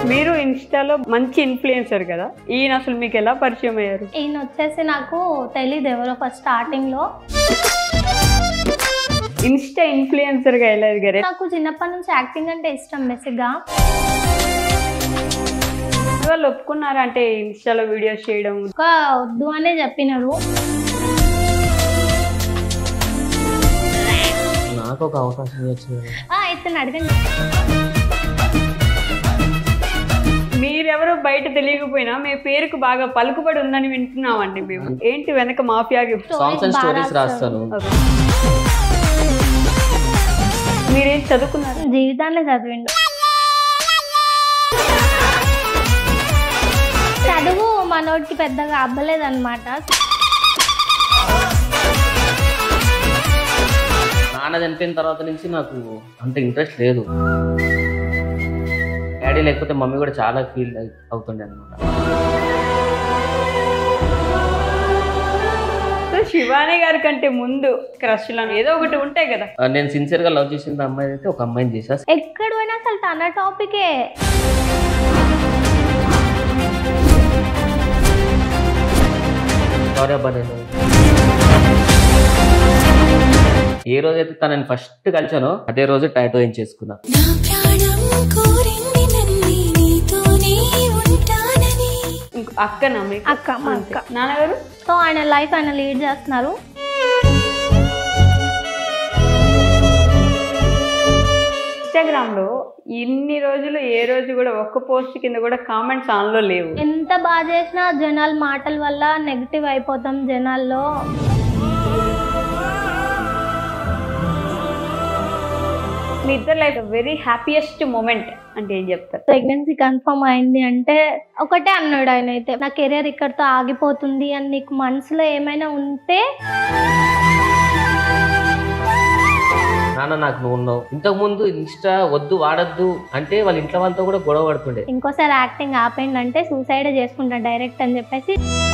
మీరు ఇన్స్టాలో మంచి ఇన్ఫ్లుయెన్సర్ కదా ఈయన అసలు మీకు ఎలా పరిచయం అయ్యారు ఈయన వచ్చేసి నాకు తెలీదు ఎవరో ఫస్ట్ స్టార్టింగ్ లో ఇన్స్టా ఇన్ఫ్లుయెన్సర్ గా ఎలా ఎదిగారు నాకు చిన్నప్పటి నుంచి యాక్టింగ్ అంటే ఇష్టం బేసిక్ గా వాళ్ళు ఒప్పుకున్నారా అంటే ఇన్స్టాలో వీడియోస్ చేయడం ఒక వద్దు అనే చెప్పినారు నాకు ఒక అవకాశం వచ్చింది ఆ, ఇతను అడగండి మీరెవరో బయట తెలియకపోయినా మీ పేరుకు బాగా పలుకుబడి ఉందని వింటున్నామండి మేము ఏంటి వెనక మాఫియా సాంగ్స్ అండ్ బాగా స్టోరీస్ రాస్తారు. రాస్తాను మీరేం చదువుకున్నారు జీవితాన్ని చదివిండు చదువు మనోడికి పెద్దగా అవ్వలేదన్నమాట నాన్న చనిపోయిన తర్వాత నుంచి నాకు అంత ఇంట్రెస్ట్ లేదు డాడీ లేకపోతే మమ్మీ కూడా చాలా ఫీల్ అవుతుండే అనమాట సో శివాని గారి కంటే ముందు క్రష్లను ఏదో ఒకటి ఉంటాయి కదా నేను సిన్సియర్ గా లవ్ చేసిన అమ్మాయి అయితే ఒక అమ్మాయిని చేసా ఎక్కడ పోయినా అసలు తన టాపికే సారీ అబ్బా నేను ఏ రోజైతే తనని ఫస్ట్ కలిసానో అదే రోజు టాటో ఏం చేసుకున్నా నా ప్రాణం కోరింది నన్ను నీతోనే ఉంటానని ఇంకో అక్కనా మీకు అక్క మా అక్క నాన్నగారు సో ఆయన లైఫ్ ఆయన లీడ్ చేస్తున్నారు ఇన్స్టాగ్రామ్ లో ఇన్ని రోజులు ఏ రోజు కూడా ఒక్క పోస్ట్ కింద కూడా కామెంట్స్ ఆన్ లో లేవు ఎంత బాగా చేసినా జనాల మాటల వల్ల నెగిటివ్ అయిపోతాం జనాల్లో మీ ఇద్దరు లైఫ్ వెరీ హ్యాపీయెస్ట్ మూమెంట్ అంటే ఏం చెప్తారు ప్రెగ్నెన్సీ కన్ఫర్మ్ అయింది అంటే ఒకటే అన్నాడు ఆయన అయితే నా కెరియర్ ఇక్కడితో ఆగిపోతుంది అని నీకు మనసులో ఏమైనా ఉంటే నాన్న నాకు నువ్వు ఉన్నావు ఇంతకు ముందు ఇన్స్టా వద్దు వాడద్దు అంటే వాళ్ళ ఇంట్లో వాళ్ళతో కూడా గొడవ పడుతుండే ఇంకోసారి యాక్టింగ్ ఆపేయండి అంటే సూసైడ్ చేసుకుంటా డైరెక్ట్ అని చెప్పేసి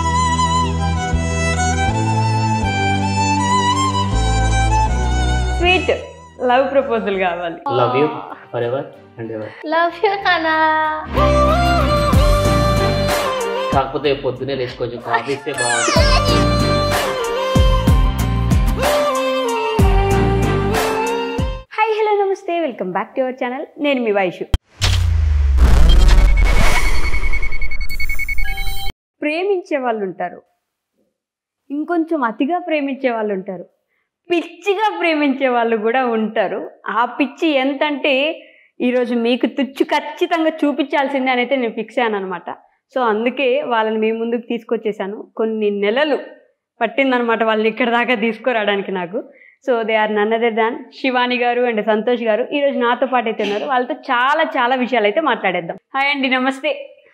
స్వీట్ లవ్ ప్రపోజల్ కావాలి love you for ever and ever love you నానా కాకపోతే పొద్దునే లేచి కొంచెం కాఫీ ఇస్తే బాగుంటుంది hi hello namaste welcome back to our channel నేను మీ వైషు ప్రేమించే వాళ్ళు ఉంటారు ఇంకొంచెం అతిగా ప్రేమించే వాళ్ళు ఉంటారు పిచ్చిగా ప్రేమించే వాళ్ళు కూడా ఉంటారు ఆ పిచ్చి ఎంతంటే ఈరోజు మీకు తుచ్చు ఖచ్చితంగా చూపించాల్సిందే అని అయితే నేను ఫిక్స్ అయ్యాను అనమాట సో అందుకే వాళ్ళని మీ ముందుకు తీసుకొచ్చేసాను కొన్ని నెలలు పట్టిందనమాట వాళ్ళని ఇక్కడ దాకా తీసుకురావడానికి నాకు so they are none other than Shivani garu and Santosh గారు ఈరోజు నాతో పాటు అయితే ఉన్నారు వాళ్ళతో చాలా చాలా విషయాలు అయితే మాట్లాడేద్దాం హాయ్ అండి నమస్తే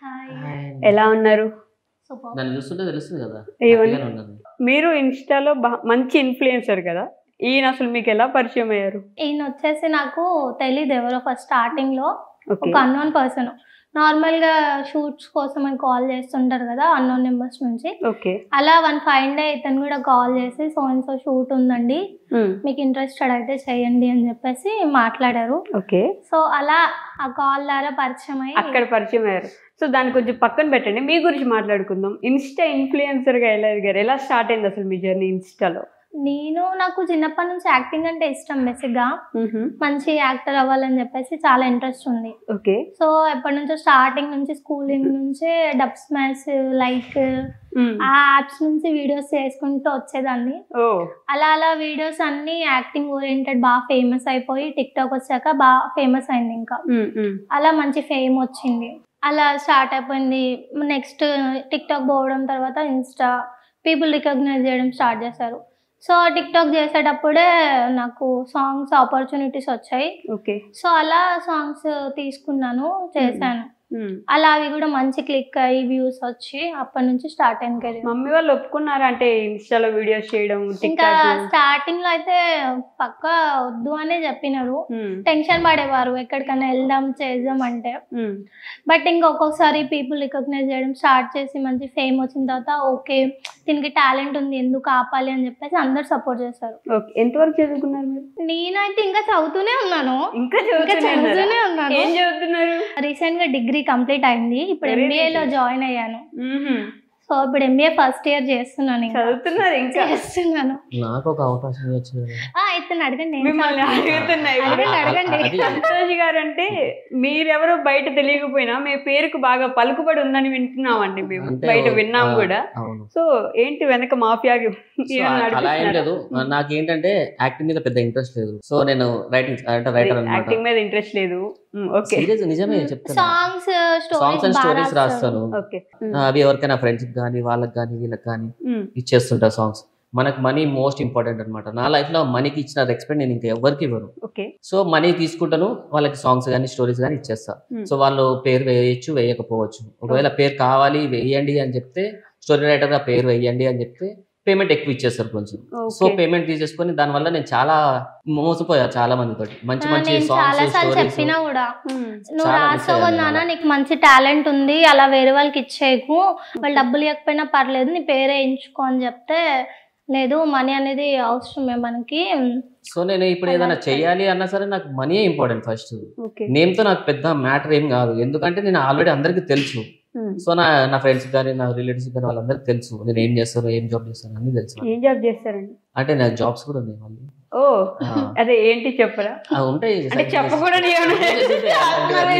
ఎలా ఉన్నారు సూపర్ నన్ను చూస్తుంటే తెలుస్తుంది కదా ఏమని? హ్యాపీగానే ఉన్నాను. మీరు ఇన్స్టాలో బా- మంచి ఇన్ఫ్లుయెన్సర్ కదా ఈయన అసలు మీకు ఎలా పరిచయం అయ్యారు ఈయన వచ్చేసి నాకు తెలీదు ఎవరో ఫస్ట్ స్టార్టింగ్ లో ఓకే ఒక అన్నోన్ పర్సన్ నార్మల్ గా షూట్స్ కోసం అని కాల్ చేస్తుంటారు కదా అన్నోన్ నెంబర్స్ నుంచి ఓకే అలా వన్ ఫైవ్ డే ఇతను కూడా కాల్ చేసి సో అండ్ సో షూట్ ఉందండి మీకు ఇంట్రెస్టెడ్ అయితే చేయండి అని చెప్పేసి మాట్లాడారు ఓకే సో అలా ఆ కాల్ ద్వారా పరిచయం అయ్యి అక్కడ పరిచయం అయ్యారు సో దాన్ని కొంచెం పక్కన పెట్టండి మీ గురించి మాట్లాడుకుందాం ఇన్స్టా ఇన్ఫ్లుయెన్సర్ గా ఎలా ఎదిగారు ఎలా స్టార్ట్ అయింది అసలు మీ జర్నీ ఇన్స్టాలో నేను నాకు చిన్నప్పటి నుంచి యాక్టింగ్ అంటే ఇష్టం బేసిక్ గా మంచి యాక్టర్ అవ్వాలని చెప్పేసి చాలా ఇంట్రెస్ట్ ఉంది ఓకే సో ఎప్పటి నుంచో స్టార్టింగ్ నుంచి స్కూలింగ్ నుంచే డబ్ స్మాష్ లైక్ ఆ యాప్స్ నుంచి వీడియోస్ చేసుకుంటూ వచ్చేదాన్ని ఓ అలా అలా వీడియోస్ అన్ని యాక్టింగ్ ఓరియంటెడ్ బాగా ఫేమస్ అయిపోయి టిక్ టాక్ వచ్చాక బాగా ఫేమస్ అయింది ఇంకా అలా మంచి ఫేమ్ వచ్చింది అలా స్టార్ట్ అయిపోయింది నెక్స్ట్ టిక్ టాక్ పోవడం తర్వాత ఇన్స్టా పీపుల్ రికగ్నైజ్ చేయడం స్టార్ట్ చేశారు సో టిక్ టాక్ చేసేటప్పుడే నాకు సాంగ్స్ ఆపర్చునిటీస్ వచ్చాయి ఓకే సో అలా సాంగ్స్ తీసుకున్నాను చేశాను అలా అవి కూడా మంచి క్లిక్ అయ్యి వ్యూస్ వచ్చి అప్పటి నుంచి స్టార్ట్ అయింది కెరీర్ మమ్మీ వాళ్ళు ఒప్పుకున్నారా అంటే ఇన్స్టాలో వీడియోస్ చేయడం ఇంకా టిక్టాక్ స్టార్టింగ్ లో అయితే పక్క వద్దు అనే చెప్పినారు టెన్షన్ పడేవారు ఎక్కడికైనా వెళ్దాం చేద్దాం అంటే బట్ ఇంకా ఒక్కొక్కసారి పీపుల్ రికగ్నైజ్ చేయడం స్టార్ట్ చేసి మంచి ఫేమ్ వచ్చిన తర్వాత ఓకే దీనికి టాలెంట్ ఉంది ఎందుకు ఆపాలి అని చెప్పేసి అందరు సపోర్ట్ చేస్తారు ఓకే ఎంతవరకు చదువుకున్నారు మీరు నేనైతే ఇంకా చదువుతూనే ఉన్నాను ఇంకా ఇంకా చదువుతూనే ఉన్నారా? చదువుతూనే ఉన్నాను ఏం చదువుతున్నారు రీసెంట్ గా డిగ్రీ కంప్లీట్ అయింది ఇప్పుడు Very ఎంబీఏ లో recent. జాయిన్ అయ్యాను మ్మ్హ్మ్. సో ఇప్పుడు ఎంబీఏ ఫస్ట్ ఇయర్ చేస్తున్నాను ఇంకా చదువుతున్నారు ఇంకా చేస్తున్నాను నాకు ఒక అవకాశం ఇవ్వచ్చు కదా. ఆ, అయితే అడగండి ఏం మిమ్మల్ని చదువుతున్నారు? అడుగుతున్నాయి అడగండి అడగండి అది సంతోష్ గారు అంటే మీరెవరో బయట తెలియకపోయినా మీ పేరుకు బాగా పలుకుబడి ఉందని వింటున్నామండి మేము అంటే బయట విన్నాం ఆ, కూడా అవును సో ఏంటి వెనక మాఫియా సో అలా ఏం లేదు నాకేంటంటే యాక్టింగ్ మీద పెద్ద ఇంట్రెస్ట్ లేదు సో నేను రైటింగ్ అంటే రైటర్ అనమాట యాక్టింగ్ మీద ఇంట్రెస్ట్ లేదు ఓకే సీరియస్ నిజమే చెప్తాను songs songs and stories stories రాస్తాను ఓకే ఆ, అవి ఎవరికైనా ఫ్రెండ్స్ కానీ వాళ్ళకి కానీ వీళ్ళకి కానీ ఇచ్చేస్తుంటా సాంగ్స్ మనకు మనీ మోస్ట్ ఇంపార్టెంట్ అనమాట నా లైఫ్ లో మనీకి ఇచ్చిన రెస్పెక్ట్ నేను ఇంకా ఎవరికి ఇవ్వను ఓకే సో మనీ తీసుకుంటాను వాళ్ళకి సాంగ్స్ కానీ స్టోరీస్ కానీ ఇచ్చేస్తా Hmm. సో వాళ్ళు పేరు వేయచ్చు వేయకపోవచ్చు ఒకవేళ పేరు కావాలి వేయండి అని చెప్తే స్టోరీ రైటర్ గా పేరు వేయండి అని చెప్తే పేమెంట్ ఎక్కువ ఇచ్చేస్తారు కొంచెం సో ఓకే పేమెంట్ తీసేసుకొని దాని వల్ల నేను చాలా మోసపోయా చాలా మందితో మంచి మంచి నేను చాలా సాంగ్స్ సార్లు స్టోరీస్ చెప్పినా కూడా నువ్వు చాలా miss రాసావు అయ్యాను నాన్న అలా. నీకు మంచి టాలెంట్ ఉంది అలా వేరే వాళ్ళకి ఇచ్చేయకు వాళ్ళు డబ్బులు ఇవ్వకపోయినా పర్లేదు నీ పేరే ఎంచుకో అని చెప్తే లేదు మనీ అనేది అవసరమే మనకి సో నేను ఇప్పుడు ఏదైనా చెయ్యాలి అన్నా సరే నాకు money important first okay name తో నాకు పెద్ద మ్యాటర్ ఏం కాదు ఎందుకంటే నేను ఆల్రెడీ అందరికీ తెలుసు సో నా నా ఫ్రెండ్స్ కానీ నా రిలేటివ్స్ కానీ వాళ్ళందరికీ తెలుసు నేను ఏం చేస్తాను ఏం జాబ్ చేస్తాను అన్ని తెలుసు ఏం జాబ్ చేస్తారండి అంటే నా జాబ్స్ కూడా ఉన్నాయి మళ్ళీ ఓ ఆ. అదే ఏంటి చెప్పరా ఆ, ఉంటాయి అంటే చెప్పకూడదు ఏమన్నా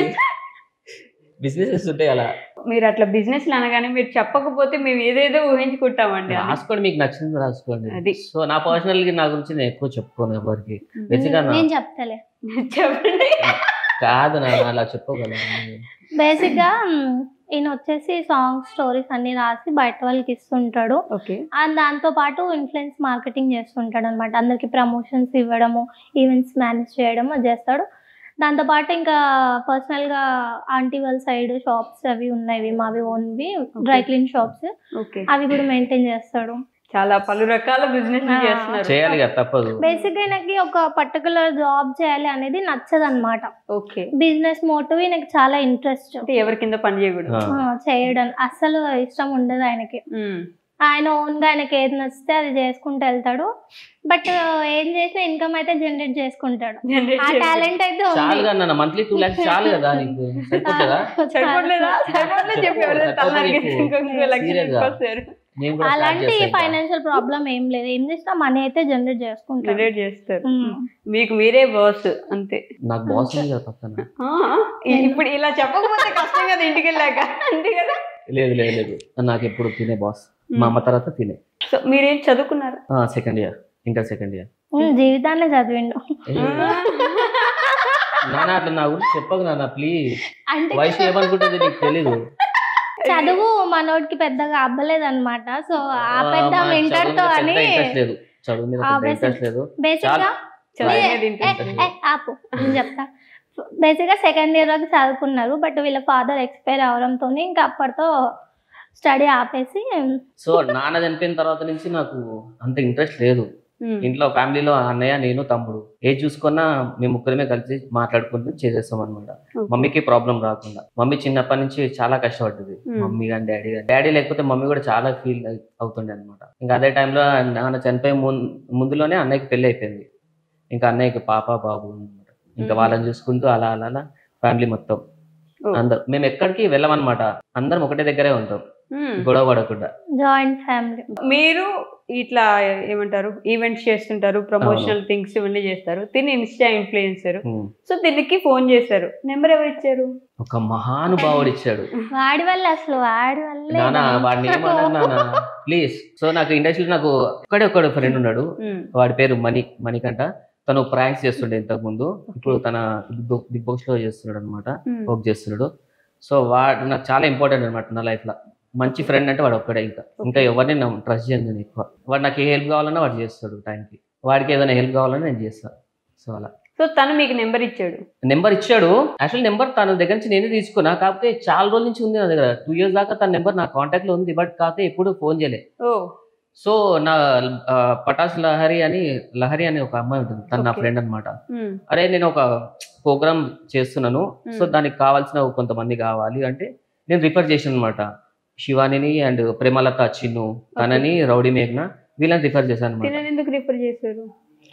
బిజినెసెస్ ఉంటాయి అలా మీరు అట్లా బిజినెస్ అనగానే మీరు చెప్పకపోతే మేము ఏదేదో ఊహించుకుంటామండి అది. రాసుకోండి మీకు నచ్చింది రాసుకోండి అది. సో నా పర్సనల్ గా నా గురించి నేను ఎక్కువ చెప్పుకోను ఎవరికి బేసిక్గా నా- నేను చెప్తలే చెప్పండి కాదు నా అలా చెప్పుకోగలను బేసిక్ గా మ్, ఈయన వచ్చేసి సాంగ్ స్టోరీస్ అన్ని రాసి బయట వాళ్ళకి ఇస్తుంటాడు ఓకే అండ్ దాంతో పాటు ఇన్ఫ్లుయెన్స్ మార్కెటింగ్ చేస్తుంటాడు అనమాట అందరికి ప్రమోషన్స్ ఇవ్వడము ఈవెంట్స్ మేనేజ్ చేయడము అది చేస్తాడు దాంతో పాటు ఇంకా పర్సనల్ గా ఆంటీ వాళ్ళ సైడ్ షాప్స్ అవి ఉన్నాయి మావి ఓన్వి డ్రై క్లీన్ షాప్స్ ఓకే అవి కూడా మెయింటైన్ చేస్తాడు చాలా పలు రకాల బిజినెస్ ఆ. చేస్తున్నారు చేయాలి కదా తప్పదు బేసిక్ గా నాకు ఒక పర్టికులర్ జాబ్ చేయాలి అనేది నచ్చదు అనమాట ఓకే బిజినెస్ మోటివ్ నాకు చాలా ఇంట్రెస్ట్ అంటే ఎవరి కింద పని చేయకూడదు ఆ. చేయడం అస్సలు ఇష్టం ఉండదు ఆయనకి ఉమ్. ఆయన ఓన్ గా ఆయనకి ఏది నచ్చితే అది చేసుకుంటూ వెళ్తాడు బట్ ఏం చేసినా ఇన్కమ్ అయితే జనరేట్ చేసుకుంటాడు Generate ఆ చేయాలి. టాలెంట్ అయితే చాలు ఉంది కదా నాన్న మంత్లీ టూ ల్యాక్స్ చాలు కదా నీకు సరిపోతుందా సరిపోట్లేదా సరిపోట్లేదు చెప్పి ఎవరైనా తల నరికేసి ఇంకో ఇంకో లక్ష Serious గా? తీసుకొస్తారు నేను కూడా start అలాంటి చేస్తా ఇంకా. ఫైనాన్షియల్ ప్రాబ్లం ఏం లేదు ఏం చేసినా మనీ అయితే జనరేట్ చేసుకుంటాడు జనరేట్ చేస్తారు ఉమ్. మీకు మీరే బాస్ అంతే నాకు బాస్ ఉంది కదా పక్కన ఆ, ఇ- ఇప్పుడు ఇలా చెప్పకపోతే కష్టం కదా ఇంటికి వెళ్ళాక అంతే కదా లేదు లేదు లేదు నాకు ఎప్పుడు తినే బాస్ మా అమ్మ తర్వాత తినే సో మీరేం చదువుకున్నారు సెకండ్ ఇయర్ ఇంకా సెకండ్ ఇయర్ ఉమ్, జీవితాన్ని చదివిండు నాన్న అట్లా నా గురించి చెప్పకు నాన్న ప్లీజ్ అంటే వయసు ఏమనుకుంటుంది నీకు తెలీదు చదువు మనోడికి పెద్దగా అవ్వలేదు అనమాట సో ఆపేద్దాం మా ఇంటర్ చదువు తో మీద అని పెద్ద ఇంట్రెస్ట్ లేదు చదువు మీద పెద్ద ఆపేసి- ఇంట్రెస్ట్ లేదు బేసిక్ చాలా- గా చదువు ఏ, మీద interest ఏ, లేదు. ఏ, ఆపు నేను చెప్తా బేసిక్ గా సెకండ్ ఇయర్ వరకు చదువుకున్నారు బట్ వీళ్ళ ఫాదర్ ఎక్స్పైర్ అవడంతో ఇంకా అప్పటితో స్టడీ ఆపేసి సో నాన్న చనిపోయిన తర్వాత నుంచి నాకు అంత ఇంట్రెస్ట్ లేదు ఉమ్. ఇంట్లో ఫ్యామిలీలో అన్నయ్య నేను తమ్ముడు ఏది చూసుకున్నా మేము ముగ్గురమే కలిసి మాట్లాడుకుంటూ చేసేస్తాం అనమాట Okay. మమ్మీకి ప్రాబ్లం రాకుండా మమ్మీ చిన్నప్పటి నుంచి చాలా కష్టపడ్డది Hmm. మమ్మీ కానీ డాడీ కానీ డాడీ లేకపోతే మమ్మీ కూడా చాలా ఫీల్ అవుతుండే అనమాట ఇంకా అదే టైంలో నాన్న చనిపోయే ముం- ముందులోనే అన్నయ్యకి పెళ్లి అయిపోయింది ఇంకా అన్నయ్యకి పాప బాబు అనమాట ఇంకా Hmm. వాళ్ళని చూసుకుంటూ అలా అలా అలా ఫ్యామిలీ మొత్తం Oh. అందరు మేము ఎక్కడికి వెళ్ళమన్నమాట అందరం ఒకటే దగ్గరే ఉంటాం ఉమ్. గొడవ పడకుండా జాయింట్ ఫ్యామిలీ మీరు ఇట్లా ఏమంటారు ఈవెంట్స్ చేస్తుంటారు ప్రమోషనల్ థింగ్స్ ఇవన్నీ చేస్తారు తిని ఇన్స్టా ఇన్ఫ్లుయెన్సర్ Hmm. సో దీనికి ఫోన్ చేశారు నెంబర్ ఎవరు ఇచ్చారు ఒక మహానుభావుడు ఇచ్చాడు వాడి వల్ల అసలు వాడి వల్లే నానా వాడిని ఏమన్నాడు నాన్న ప్లీజ్ సో నాకు ఇండస్ట్రీలో నాకు ఒక్కడే ఒక్కడు ఫ్రెండ్ ఉన్నాడు ఉమ్. వాడి పేరు మణి మణికంట తను ప్రాంక్స్ చేస్తుండే ఇంతకు ముందు ఇప్పుడు తన బిగ్ బాక్స్ లో చేస్తున్నాడు అనమాట ఉమ్. వర్క్ చేస్తున్నాడు సో వాడు నాకు చాలా ఇంపార్టెంట్ అనమాట నా లైఫ్ లో మంచి ఫ్రెండ్ అంటే వాడు ఒక్కడే ఇంకా ఇంకా ఎవరిని ట్రస్ట్ చేయను నేను ఎక్కువ వాడు నాకు ఏ హెల్ప్ కావాలన్నా వాడు చేస్తాడు టైంకి వాడికి ఏదైనా హెల్ప్ కావాలన్నా నేను చేస్తాను సో అలా సో తను మీకు నెంబర్ ఇచ్చాడు నెంబర్ ఇచ్చాడు యాక్చువల్ నెంబర్ తన దగ్గర నుంచి నేనే తీసుకున్నా కాకపోతే చాలా రోజుల నుంచి ఉంది నా దగ్గర టూ ఇయర్స్ దాకా తన నెంబర్ నా కాంటాక్ట్ లో ఉంది బట్ కాకపోతే ఎప్పుడు ఫోన్ చేయలే ఓ సో నా ఆ, పటాస్ లహరి అని లహరి అని ఒక అమ్మాయి ఉంటుంది తను నా Okay. ఫ్రెండ్ అన్నమాట ఉమ్. అరే నేను ఒక ప్రోగ్రామ్ చేస్తున్నాను Hmm. సో దానికి కావాల్సిన కొంతమంది కావాలి అంటే నేను రిఫర్ చేశాను అనమాట శివానిని అండ్ ప్రేమలత చిన్ను తనని రౌడీ మేఘ్న వీళ్ళని రిఫర్ చేశాను అనమాట తినని ఎందుకు రిఫర్ చేశారు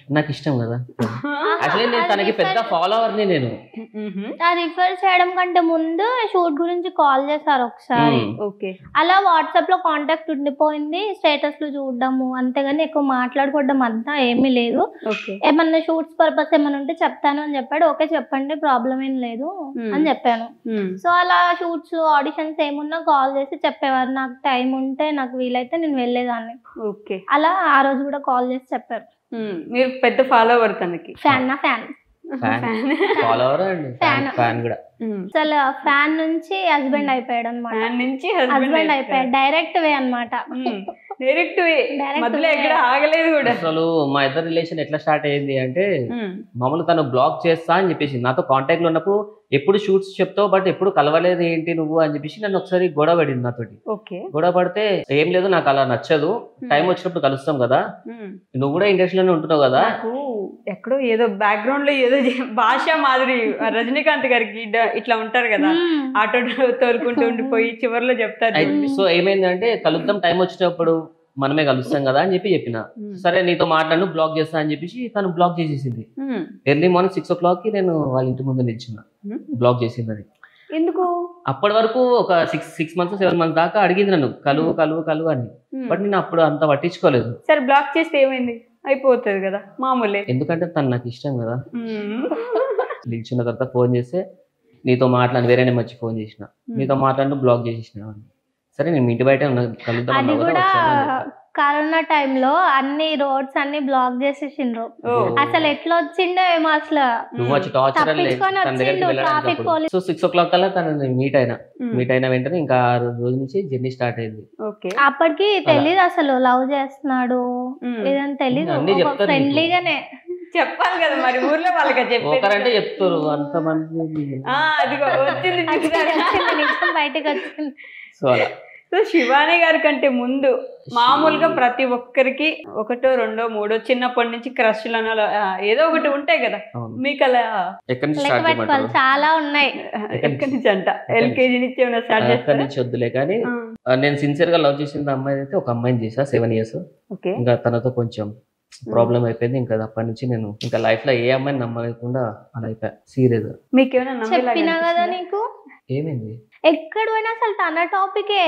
నాకు ఇష్టం కదా యాక్చువల్లీ నేను తనకి పెద్ద ఫాలోవర్ని నేను మ్మ్. ఆ రిఫర్ చేయడం కంటే ముందు షూట్ గురించి కాల్ చేశారు ఒకసారి మ్మ్. ఓకే అలా వాట్సాప్ లో కాంటాక్ట్ ఉండిపోయింది స్టేటస్ లో చూడడము అంతేగాని ఎక్కువ మాట్లాడుకోవడం అంతా ఏమీ లేదు ఓకే ఏమన్నా షూట్స్ పర్పస్ ఏమైనా ఉంటే చెప్తాను అని చెప్పాడు ఓకే చెప్పండి ప్రాబ్లం ఏం లేదు Hmm. అని చెప్పాను మ్మ్. సో అలా షూట్స్ ఆడిషన్స్ ఏమున్నా కాల్ చేసి చెప్పేవారు నాకు టైం ఉంటే నాకు వీలైతే నేను వెళ్ళేదాన్ని ఓకే అలా ఆ రోజు కూడా కాల్ చేసి చెప్పారు మ్మ్. మీరు పెద్ద ఫాలోవర్ తనకి ఫ్యాన్ నా fan fan follower and Fan. Fan కూడా మ్మ్. అసలు ఫ్యాన్ నుంచి హస్బెండ్ అయిపోయాడు అనమాట ఫ్యాన్ నుంచి హస్బెండ్ అయిపోయాడు డైరెక్ట్ వే అన్నమాట డైరెక్ట్ Direct మధ్యలో way. ఎక్కడ ఆగలేదు కూడా అసలు మా ఇద్దరు రిలేషన్ ఎట్లా స్టార్ట్ అయ్యింది అంటే మ్మ్. మామూలు తను బ్లాక్ చేస్తా అని చెప్పేసి నాతో కాంటాక్ట్ లో ఉన్నప్పుడు ఎప్పుడు షూట్స్ చెప్తావు బట్ ఎప్పుడు కలవలేదు ఏంటి నువ్వు అని చెప్పేసి నన్ను ఒకసారి గొడవ పడింది నాతోటి ఓకే గొడవ పడితే ఏం లేదు నాకు అలా నచ్చదు టైం వచ్చినప్పుడు కలుస్తాం కదా మ్మ్. నువ్వు కూడా ఇండస్ట్రీలోనే ఉంటున్నావు కదా నాకు ఎక్కడో ఏదో బ్యాక్గ్రౌండ్ లో ఏదో చే- భాష మాదిరి రజనీకాంత్ గారికి ఇడ- ఇట్లా ఉంటారు కదా Hmm. ఆటో తోలుకుంటూ ఉండిపోయి చివర్లో చెప్తారు అయితే చూడండి. సో ఏమైందంటే కలుద్దాం టైం వచ్చినప్పుడు మనమే కలుస్తాం కదా అని చెప్పి చెప్పిన మ్మ్. సరే నీతో మాట్లాడు బ్లాక్ చేస్తా అని చెప్పేసి తను బ్లాక్ చేసేసింది మ్మ్. Early morning six o'clock కి నేను వాళ్ళ ఇంటి ముందు నిల్చున్నా మ్మ్. బ్లాక్ చేసిందని ఎందుకు అప్పటి వరకు ఒక six six months seven months దాకా అడిగింది నన్ను కలువు కలువు కలువు అని మ్మ్. బట్ నేను అప్పుడు అంత పట్టించుకోలేదు సరే బ్లాక్ చేస్తే ఏమైంది అయిపోతుంది కదా మామూలే ఎందుకంటే తను నాకు ఇష్టం కదా మ్మ్. నిల్చున్న తర్వాత ఫోన్ చేస్తే నీతో మాట్లాడి వేరేనే మర్చి ఫోన్ చేసిన నీతో మాట్లాడి బ్లాక్ చేసేసిన అని. సరే నేను మీ ఇంటి బయట ఉన్నా కలుద్దాం అది అన్నావు కదా, కూడా వచ్చాను అని చెప్పా. కరోనా టైంలో అన్ని రోడ్స్ అన్ని బ్లాక్ చేసేసిండ్రు ఓ. అసలు ఎట్లా వచ్చిండో ఏమో అసలు టూ మచ్ టార్చర్ తప్పించుకొని వచ్చిండు traffic police so six o'clock కల్లా తను మీట్ అయినా మ్మ్. మీట్ అయిన వెంటనే ఇంకా ఆ రోజు నుంచి జర్నీ స్టార్ట్ అయింది ఓకే అప్పటికి తెలీదు అసలు లవ్ చేస్తున్నాడు మ్మ్. ఇదని తెలీదు అన్నీ చెప్తారు నీకు. ఫ్రెండ్లీగానే చెప్పాలి కదా మరి ఊర్లో వాళ్ళకి చెప్పేది ఒకరంటే చెప్తారు అంతమంది ఆ, అదిగో వచ్చింది చూసారా? వచ్చింది నిజం బయటకు వచ్చింది సో అలా సో శివాని గారి కంటే ముందు మామూలుగా ప్రతి ఒక్కరికి ఒకటో రెండో మూడో చిన్నప్పటి నుంచి క్రష్లను అలా, ఆ, ఏదో ఒకటి ఉంటాయి కదా అవును. మీకు అలా ఎక్కడి నుంచి లెక్క స్టార్ట్ పెట్టుకోవాలి చేయమంటారు చాలా ఉన్నాయి ఎక్కడి నుంచి అంట ఎల్కేజీ నుంచి ఏమైనా స్టార్ట్ అక్కడి చేస్తారా నుంచి వద్దులే కానీ ఆ, ఆ, నేను సిన్సియర్ గా లవ్ చేసిన అమ్మాయి అయితే ఒక అమ్మాయిని చేసా సెవెన్ ఇయర్స్ ఓకే ఇంకా తనతో కొంచెం ప్రాబ్లం అయిపోయింది ఇంకా అప్పటి నుంచి నేను ఇంకా లైఫ్ లో ఏ అమ్మాయిని నమ్మలేకుండా అలా అయిపోయా సీరియస్ మీకు ఏమైనా చెప్పినా కదా నమ్మేలాగా నీకు ఏమైంది ఎక్కడ పోయినా అసలు తన టాపికే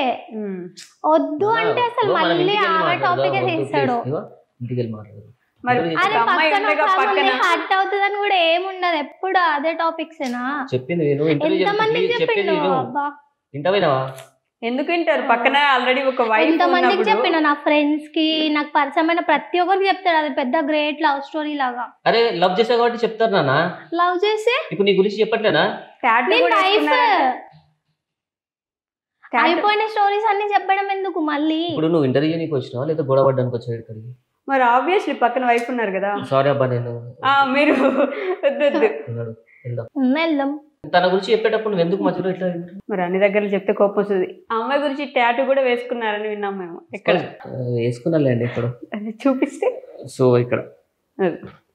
వద్దు అంటే అసలు ఇదిగో మనం మళ్ళీ ఇంటికి వెళ్ళి ఆమె మాట్లాడదాం. టాపికే వద్దు, తీస్తాడు please. ఇదిగో, ఇంటికి వెళ్ళి మాట్లాడదాం మరి ఇంటర్వ్యూ అరే ఒక అమ్మాయి పక్కన ఉండగా పక్కన హర్ట్ అవుతుందని కూడా ఏముండదు ఎప్పుడు అదే టాపిక్స్ ఏనా చెప్పింది విను ఇంటర్వ్యూ ఎంత మందికి చెప్పింది చెప్పిండు విను అబ్బా ఇంటర్వ్యూనావా ఎందుకు వింటారు పక్కన ఆల్రెడీ ఒక వైఫ్ ఎంత మందికి ఉన్నప్పుడు చెప్పిన నా ఫ్రెండ్స్ కి నాకు పరిచయమైన ప్రతి ఒక్కరికి చెప్తాడు అది పెద్ద గ్రేట్ లవ్ స్టోరీ లాగా అరే లవ్ చేసా కాబట్టి చెప్తారు నాన్న లవ్ చేసి ఇప్పుడు నీ గురించి చెప్పట్లేనా టాటూ నేను కూడా వైఫ్ వేసుకున్నారంట. టాటూ- అయిపోయిన స్టోరీస్ అన్ని చెప్పడం ఎందుకు మళ్ళీ ఇప్పుడు నువ్వు ఇంటర్వ్యూ నీకు వచ్చినావా లేదా గొడవ పడ్డానికి వచ్చావు ఇక్కడికి మరి ఆబ్వియస్లీ పక్కన వైఫ్ ఉన్నారు కదా సారీ అబ్బా నేను ఆ మీరు వద్దు వద్దు ఉన్నాడు. వెళ్దాం ఉమ్, వెళ్దాం తన గురించి చెప్పేటప్పుడు నువ్వు ఎందుకు మధ్యలో ఇట్లా మరి అన్ని దగ్గర చెప్తే కోపం వస్తుంది ఆ అమ్మాయి గురించి టాటూ కూడా వేసుకున్నారని విన్నాం మేము ఎక్కడ వేసుకున్నాలేండి ఇప్పుడు అది చూపిస్తే సో ఇక్కడ అది.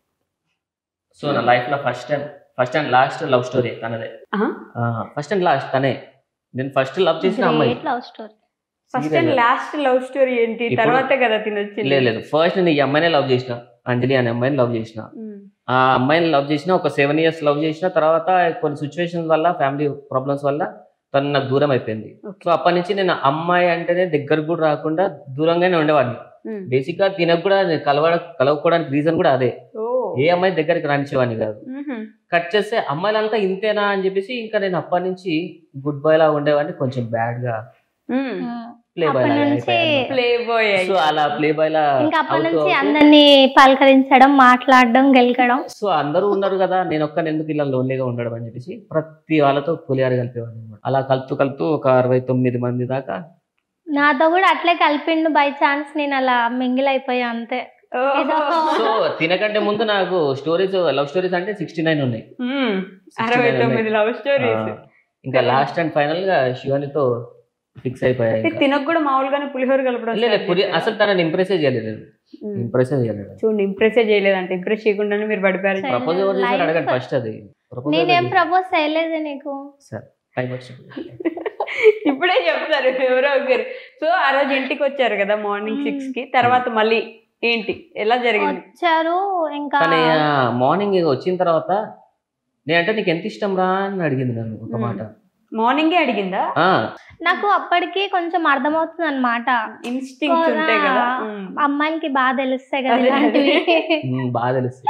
సో నా లైఫ్ లో first time first and last love story తనదే ఆహా. ఫస్ట్ అండ్ లాస్ట్ తనే నేను ఫస్ట్ లవ్ చేసిన అమ్మాయి great love story first and last love story ఏంటి ఇప్పుడు- తర్వాతే కదా తినొచ్చింది లేదు లేదు ఫస్ట్ నేను ఈ అమ్మాయినే లవ్ చేసిన అంజలి అనే అమ్మాయిని లవ్ చేసిన ఉమ్. ఆ అమ్మాయిని లవ్ చేసిన ఒక సెవెన్ ఇయర్స్ లవ్ చేసిన తర్వాత కొన్ని సిచ్యువేషన్స్ వల్ల ఫ్యామిలీ ప్రాబ్లమ్స్ వల్ల తను నాకు దూరం అయిపోయింది Okay. సో అప్పటి నుంచి నేను అమ్మాయి అంటేనే దగ్గరకు కూడా రాకుండా దూరంగానే ఉండేవాడిని ఉమ్. బేసిక్ గా తినకు కూడా నేను కలవ కలవకపోవడానికి రీజన్ కూడా అదే ఓ ఏ అమ్మాయి దగ్గరికి రానిచ్చేవాడిని కాదు ఉహుం. కట్ చేస్తే అమ్మాయిలంతా ఇంతేనా అని చెప్పేసి ఇంకా నేను అప్పటి నుంచి గుడ్ బాయ్ లా ఉండేవాడిని కొంచెం బ్యాడ్ గా ఉమ్. ప్లే బాయ్ అప్పటి నుంచి ప్లే బాయ్ సో అలా ప్లే బాయ్ లా ఇంకా అప్పటి అవుతూ నుంచి అవుతూ అందరినీ పలకరించడం మాట్లాడడం గెలకడం సో అందరూ ఉన్నారు కదా నేను ఒక్కని ఎందుకు ఇలా లోన్లీగా ఉండడం అని చెప్పేసి ప్రతి వాళ్ళతో పులిహార కలిపేవాడిని అనమాట అలా కలుపుతూ కలుపుతూ ఒక అరవై తొమ్మిది మంది దాకా నాతో కూడా అట్లే కలిపిండు బై ఛాన్స్ నేను అలా మింగిల్ అయిపోయా అంతే ఏదో సో తినకంటే ముందు నాకు స్టోరీస్ లవ్ స్టోరీస్ అంటే సిక్స్టీ నైన్ ఉన్నాయి ఉమ్. అరవై తొమ్మిది లవ్ స్టోరీస్ ఆ, ఇంకా లాస్ట్ అండ్ ఫైనల్ గా శివానితో ఫిక్స్ అయిపోయాయి ఇంకా. తినకు కూడా మామూలుగానే పులిహోర కలపడం లేదు, లేదు, start పులి- చేశారా? అసలు తనని ఇంప్రెస్ చేయలేదు ఉమ్. ఇంప్రెస్ చేయలేదు చూడండి ఇంప్రెస్ చేయలేదంటే ఇంప్రెస్ చేయకుండానే మీరు పడిపోయారు సరే. ప్రపోజ్ ఎవరు చేశారు Life. అడగండి ఫస్ట్ అది ప్రపోజ్ నేనేం ప్రపోజ్ చేయలేదే నీకు సరే టైం వచ్చింది ఇప్పుడే చెప్తారు ఎవరో ఒకరు సో ఆ రోజు ఇంటికి వచ్చారు కదా మార్నింగ్ మ్మ్. సిక్స్ కి తర్వాత మళ్ళీ ఏంటి ఎలా జరిగింది వచ్చారు ఇంకా కానీ మార్నింగ్ వచ్చిన తర్వాత నేనంటే నీకు ఎంత ఇష్టం రా అని అడిగింది నన్ను ఒక మాట మార్నింగే అడిగిందా ఆ, నాకు అప్పటికి కొంచెం అర్థమవుతుంది అనమాట ఇన్స్టింగ్స్ ఉంటాయి కదా ఉమ్. అమ్మాయిలకి బాగా తెలుస్తాయి కదా అదే, ఇలాంటివి ఉమ్, బాగా తెలుస్తుంది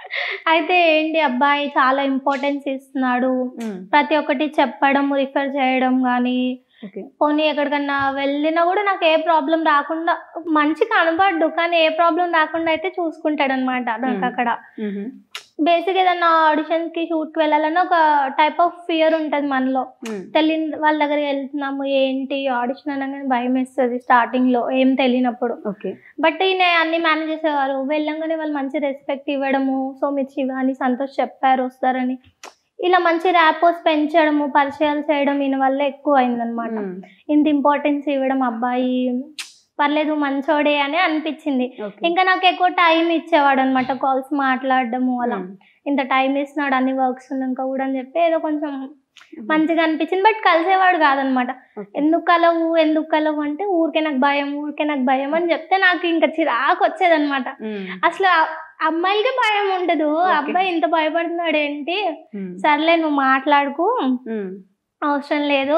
అయితే ఏంటి అబ్బాయి చాలా ఇంపార్టెన్స్ ఇస్తున్నాడు ఉమ్. ప్రతి ఒక్కటి చెప్పడం రిఫర్ చేయడం కానీ ఓకే పోనీ ఎక్కడికన్నా వెళ్ళినా కూడా నాకు ఏ ప్రాబ్లం రాకుండా మంచి కనబడ్డు కానీ ఏ ప్రాబ్లం రాకుండా అయితే చూసుకుంటాడు అనమాట నాకు Hmm. అక్కడ ఉహు. బేసిక్ ఏదన్నా ఆడిషన్స్ కి షూట్ కి వెళ్ళాలన్నా ఒక టైప్ ఆఫ్ ఫియర్ ఉంటది మనలో ఉమ్. తెలియని వాళ్ళ దగ్గరికి వెళ్తున్నాము ఏంటి ఆడిషన్ అనగానే భయం వేస్తుంది స్టార్టింగ్ లో ఏం తెలియనప్పుడు ఓకే బట్ ఈయన అన్ని మేనేజ్ చేసేవారు వెళ్ళంగానే వాళ్ళు మంచి రెస్పెక్ట్ ఇవ్వడము సో మీరు శివాని సంతోష్ చెప్పారు వస్తారని ఇలా మంచి ర్యాపోస్ పెంచడము పరిచయాలు చేయడం ఈయన వల్ల ఎక్కువ అయిందనమాట ఉమ్. ఇంత ఇంపార్టెన్స్ ఇవ్వడం అబ్బాయి పర్లేదు మంచోడే అని అనిపించింది ఓకే ఇంకా నాకు ఎక్కువ టైం ఇచ్చేవాడు అనమాట కాల్స్ మాట్లాడడము అలా ఉమ్. ఇంత టైం ఇస్తున్నాడు అన్ని వర్క్స్ ఉన్నాక కూడా అని చెప్పి ఏదో కొంచెం మంచిగా అనిపించింది బట్ కలిసేవాడు కాదనమాట ఓకే. ఎందుకు కలవు ఎందుకు కలవు అంటే ఊరికే నాకు భయం ఊరికే నాకు భయం అని చెప్తే నాకు ఇంకా చిరాకు వచ్చేదన్నమాట ఉమ్. అసలు ఆ అమ్మాయిలకి భయం ఉండదు ఓకే. అబ్బాయి ఇంత భయపడుతున్నాడు ఏంటి ఉమ్. సర్లే నువ్వు మాట్లాడుకు ఉమ్. అవసరం లేదు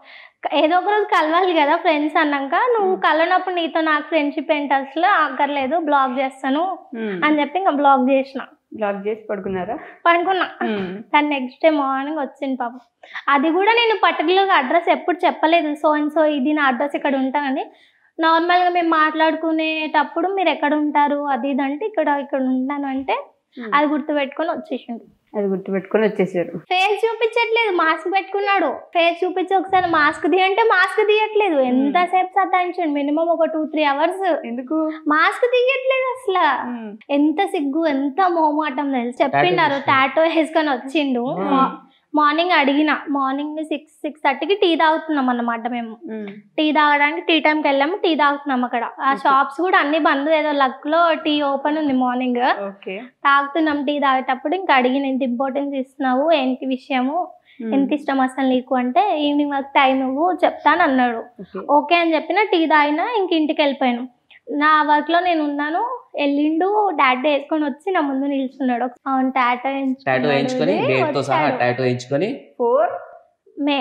ఏదో ఒక రోజు కలవాలి కదా ఫ్రెండ్స్ అన్నాక నువ్వు కలవనప్పుడు నీతో నాకు ఫ్రెండ్షిప్ ఏంటి అసలు అక్కర్లేదు బ్లాక్ చేస్తాను ఉమ్. అని చెప్పి ఇంకా బ్లాక్ చేసిన బ్లాక్ చేసి పడుకున్నారా పడుకున్నా ఉమ్. కానీ నెక్స్ట్ డే మార్నింగ్ వచ్చింది పాపం అది కూడా నేను పర్టికులర్గా అడ్రస్ ఎప్పుడు చెప్పలేదు సో అండ్ సో ఇది నా అడ్రస్ ఇక్కడ ఉంటానని నార్మల్గా మేము మాట్లాడుకునేటప్పుడు మీరు ఎక్కడ ఉంటారు అది ఇది అంటే ఇక్కడ ఇక్కడ ఉంటాను అంటే ఉమ్. అది గుర్తుపెట్టుకొని వచ్చేసిండు అది గుర్తుపెట్టుకొని వచ్చేసారు ఫేస్ చూపించట్లేదు మాస్క్ పెట్టుకున్నాడు ఫేస్ చూపించి ఒకసారి మాస్క్ తీయంటే మాస్క్ తీయట్లేదు ఎంతసేపు సతాయించండి మినిమం ఒక టూ త్రీ అవర్స్ ఎందుకు మాస్క్ తీయట్లేదు అసలు ఉమ్. ఎంత సిగ్గు ఎంత మోమాటం తెలుసు చెప్పిండారు వేసుకున్నాడు. టాటో వేసుకొని వచ్చిండు Hmm. మా- మార్నింగ్ అడిగిన మార్నింగ్ సిక్స్ సిక్స్ థర్టీకి టీ తాగుతున్నాం అన్నమాట మేము ఉమ్. టీ తాగడానికి టీ టైంకి వెళ్ళాము టీ తాగుతున్నాం అక్కడ ఆ Okay. షాప్స్ కూడా అన్ని బంద్ ఏదో లక్ లో టీ ఓపెన్ ఉంది మార్నింగ్ ఓకే తాగుతున్నాం టీ తాగేటప్పుడు ఇంకా అడిగిన ఎంత ఇంపార్టెన్స్ ఇస్తున్నావు ఏంటి విషయము ఉమ్. ఎంత ఇష్టం అసలు నీకు అంటే ఈవినింగ్ వరకు టైం ఇవ్వు చెప్తాను అన్నాడు ఓకే. ఓకే అని చెప్పిన టీ తాగినా ఇంక ఇంటికి వెళ్ళిపోయాను నా వర్క్ లో నేను ఉన్నాను వెళ్ళిండు డాడీ వేసుకొని వచ్చి నా ముందు నిల్చున్నాడు అవును టాటో టాటూ వేయించుకొని డేట్ తో సహా టాటూ వేయించుకొని four May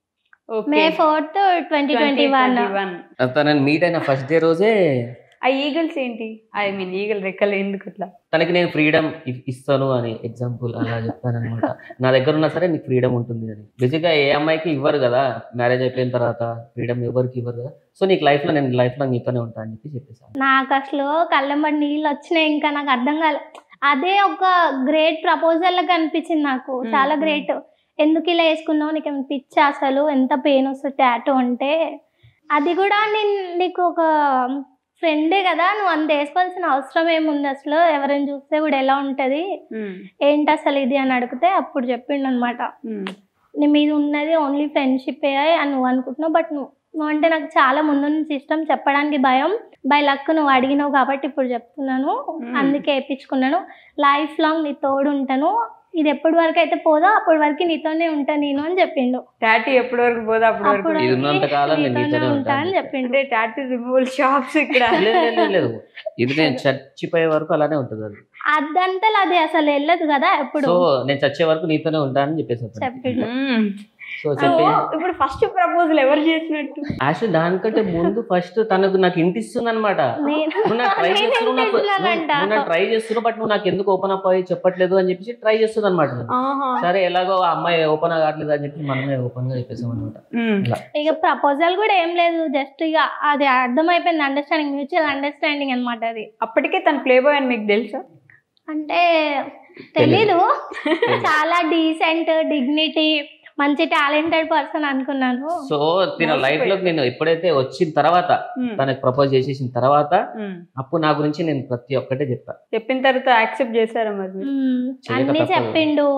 okay May fourth twenty twenty one 2021. తనని మీట్ అయిన ఫస్ట్ డే రోజే ఆ ఈగల్స్ ఏంటి ఐ మీన్ ఈగల్ రెక్కలు ఎందుకు అట్లా తనకి నేను ఫ్రీడమ్ ఇస్తాను అని ఎగ్జాంపుల్ అలా చెప్తాను అనమాట నా దగ్గర ఉన్నా సరే నీకు ఫ్రీడమ్ ఉంటుంది అని బేసిక్గా ఏ అమ్మాయికి ఇవ్వరు కదా మ్యారేజ్ అయిపోయిన తర్వాత ఫ్రీడమ్ ఎవరికి ఇవ్వరు కదా సో నీకు లైఫ్ లో నేను లైఫ్ లో నీతోనే ఉంటా అని చెప్పి చెప్పేసాను నాకు అసలు కళ్ళంబడి నీళ్ళు వచ్చినాయి ఇంకా నాకు అర్థం కాలే అదే ఒక గ్రేట్ ప్రపోజల్ లాగా అనిపించింది నాకు Hmm. చాలా గ్రేట్ ఎందుకు ఇలా వేసుకున్నావు నీకు ఏమైనా పిచ్చి అసలు ఎంత పెయిన్ వస్తుంది టాటో అంటే అది కూడా నేను నీకు ఒక ఫ్రెండే కదా నువ్వు అంత వేసుకోవాల్సిన అవసరం ఏముంది అసలు ఎవరైనా చూస్తే కూడా ఎలా ఉంటది ఉమ్. ఏంటి అసలు ఇది అని అడిగితే అప్పుడు చెప్పిండు అనమాట ఉమ్. నీ మీద ఉన్నది ఓన్లీ ఫ్రెండ్షిప్ అని నువ్వు అనుకుంటున్నావు బట్ నువ్వు నువ్వు అంటే నాకు చాలా ముందు నుంచి ఇష్టం చెప్పడానికి భయం బై లక్ నువ్వు అడిగినావు కాబట్టి ఇప్పుడు చెప్తున్నాను Hmm. అందుకే వేయించుకున్నాను లైఫ్ లాంగ్ నీ తోడు ఉంటాను ఇది ఎప్పటి వరకు అయితే పోదో అప్పటి వరకు నీతోనే ఉంటా నేను అని చెప్పిండు టాటూ ఎప్పటి వరకు పోదా అప్పటి వరకు అప్పుడు ఇది ఉన్నంత కాలం నేను నీతోనే నీతోనే ఉంటా ఉంటాను అని చెప్పిండు అంటే టాటూ రిమూవల్ షాప్స్ ఇక్కడ లేదు లేదు, లేదు లేదు ఇది నేను చచ్చిపోయే వరకు అలానే ఉంటుంది అది అదంతా అది అసలు వెళ్ళదు కదా ఎప్పుడు సో నేను చచ్చే వరకు నీతోనే ఉంటానని చెప్పేసి అతనికి. చెప్పిండు ఉమ్. సో సో చెప్పి ఇప్పుడు ఫస్ట్ ప్రపోజల్ ఎవరు చేసినట్టు యాక్చువల్లీ దానికంటే ముందు ఫస్ట్ తనకు నాకు ఇంటి ఇస్తుంది అనమాట నేను నువ్వు నాకు ట్రై నేను చేస్తున్నావు నాకు చేస్తున్నానంట. నువ్వు నాకు ట్రై చేస్తున్నావు బట్ నువ్వు నాకు ఎందుకు ఓపెన్ అప్ అయ్యి చెప్పట్లేదు అని చెప్పేసి ట్రై చేస్తుంది అనమాట ఆహా. సరే ఎలాగో ఆ అమ్మాయి ఓపెన్ కావట్లేదు అని చెప్పి మనమే ఓపెన్ గా చెప్పేసాం అనమాట ఉమ్. ఇక ప్రపోజల్ కూడా ఏం లేదు జస్ట్ ఇక అది అర్థమైపోయింది అండర్స్టాండింగ్ మ్యూచువల్ అండర్స్టాండింగ్ అన్నమాట అది అప్పటికే తను ప్లే బాయ్ అని మీకు తెలుసా అంటే తెలీదు చాలా డీసెంట్ డిగ్నిటీ మంచి టాలెంటెడ్ పర్సన్ అనుకున్నాను సో తిన లైఫ్ లోకి నేను ఎప్పుడైతే వచ్చిన తర్వాత ఉమ్. తనకి ప్రపోజ్ చేసేసిన తర్వాత ఉమ్. అప్పుడు నా గురించి నేను ప్రతి ఒక్కటే చెప్పా చెప్పిన తర్వాత యాక్సెప్ట్ చేశారా మరి మీరు? మ్మ్. చేయక అన్ని తప్పదు. చెప్పిండు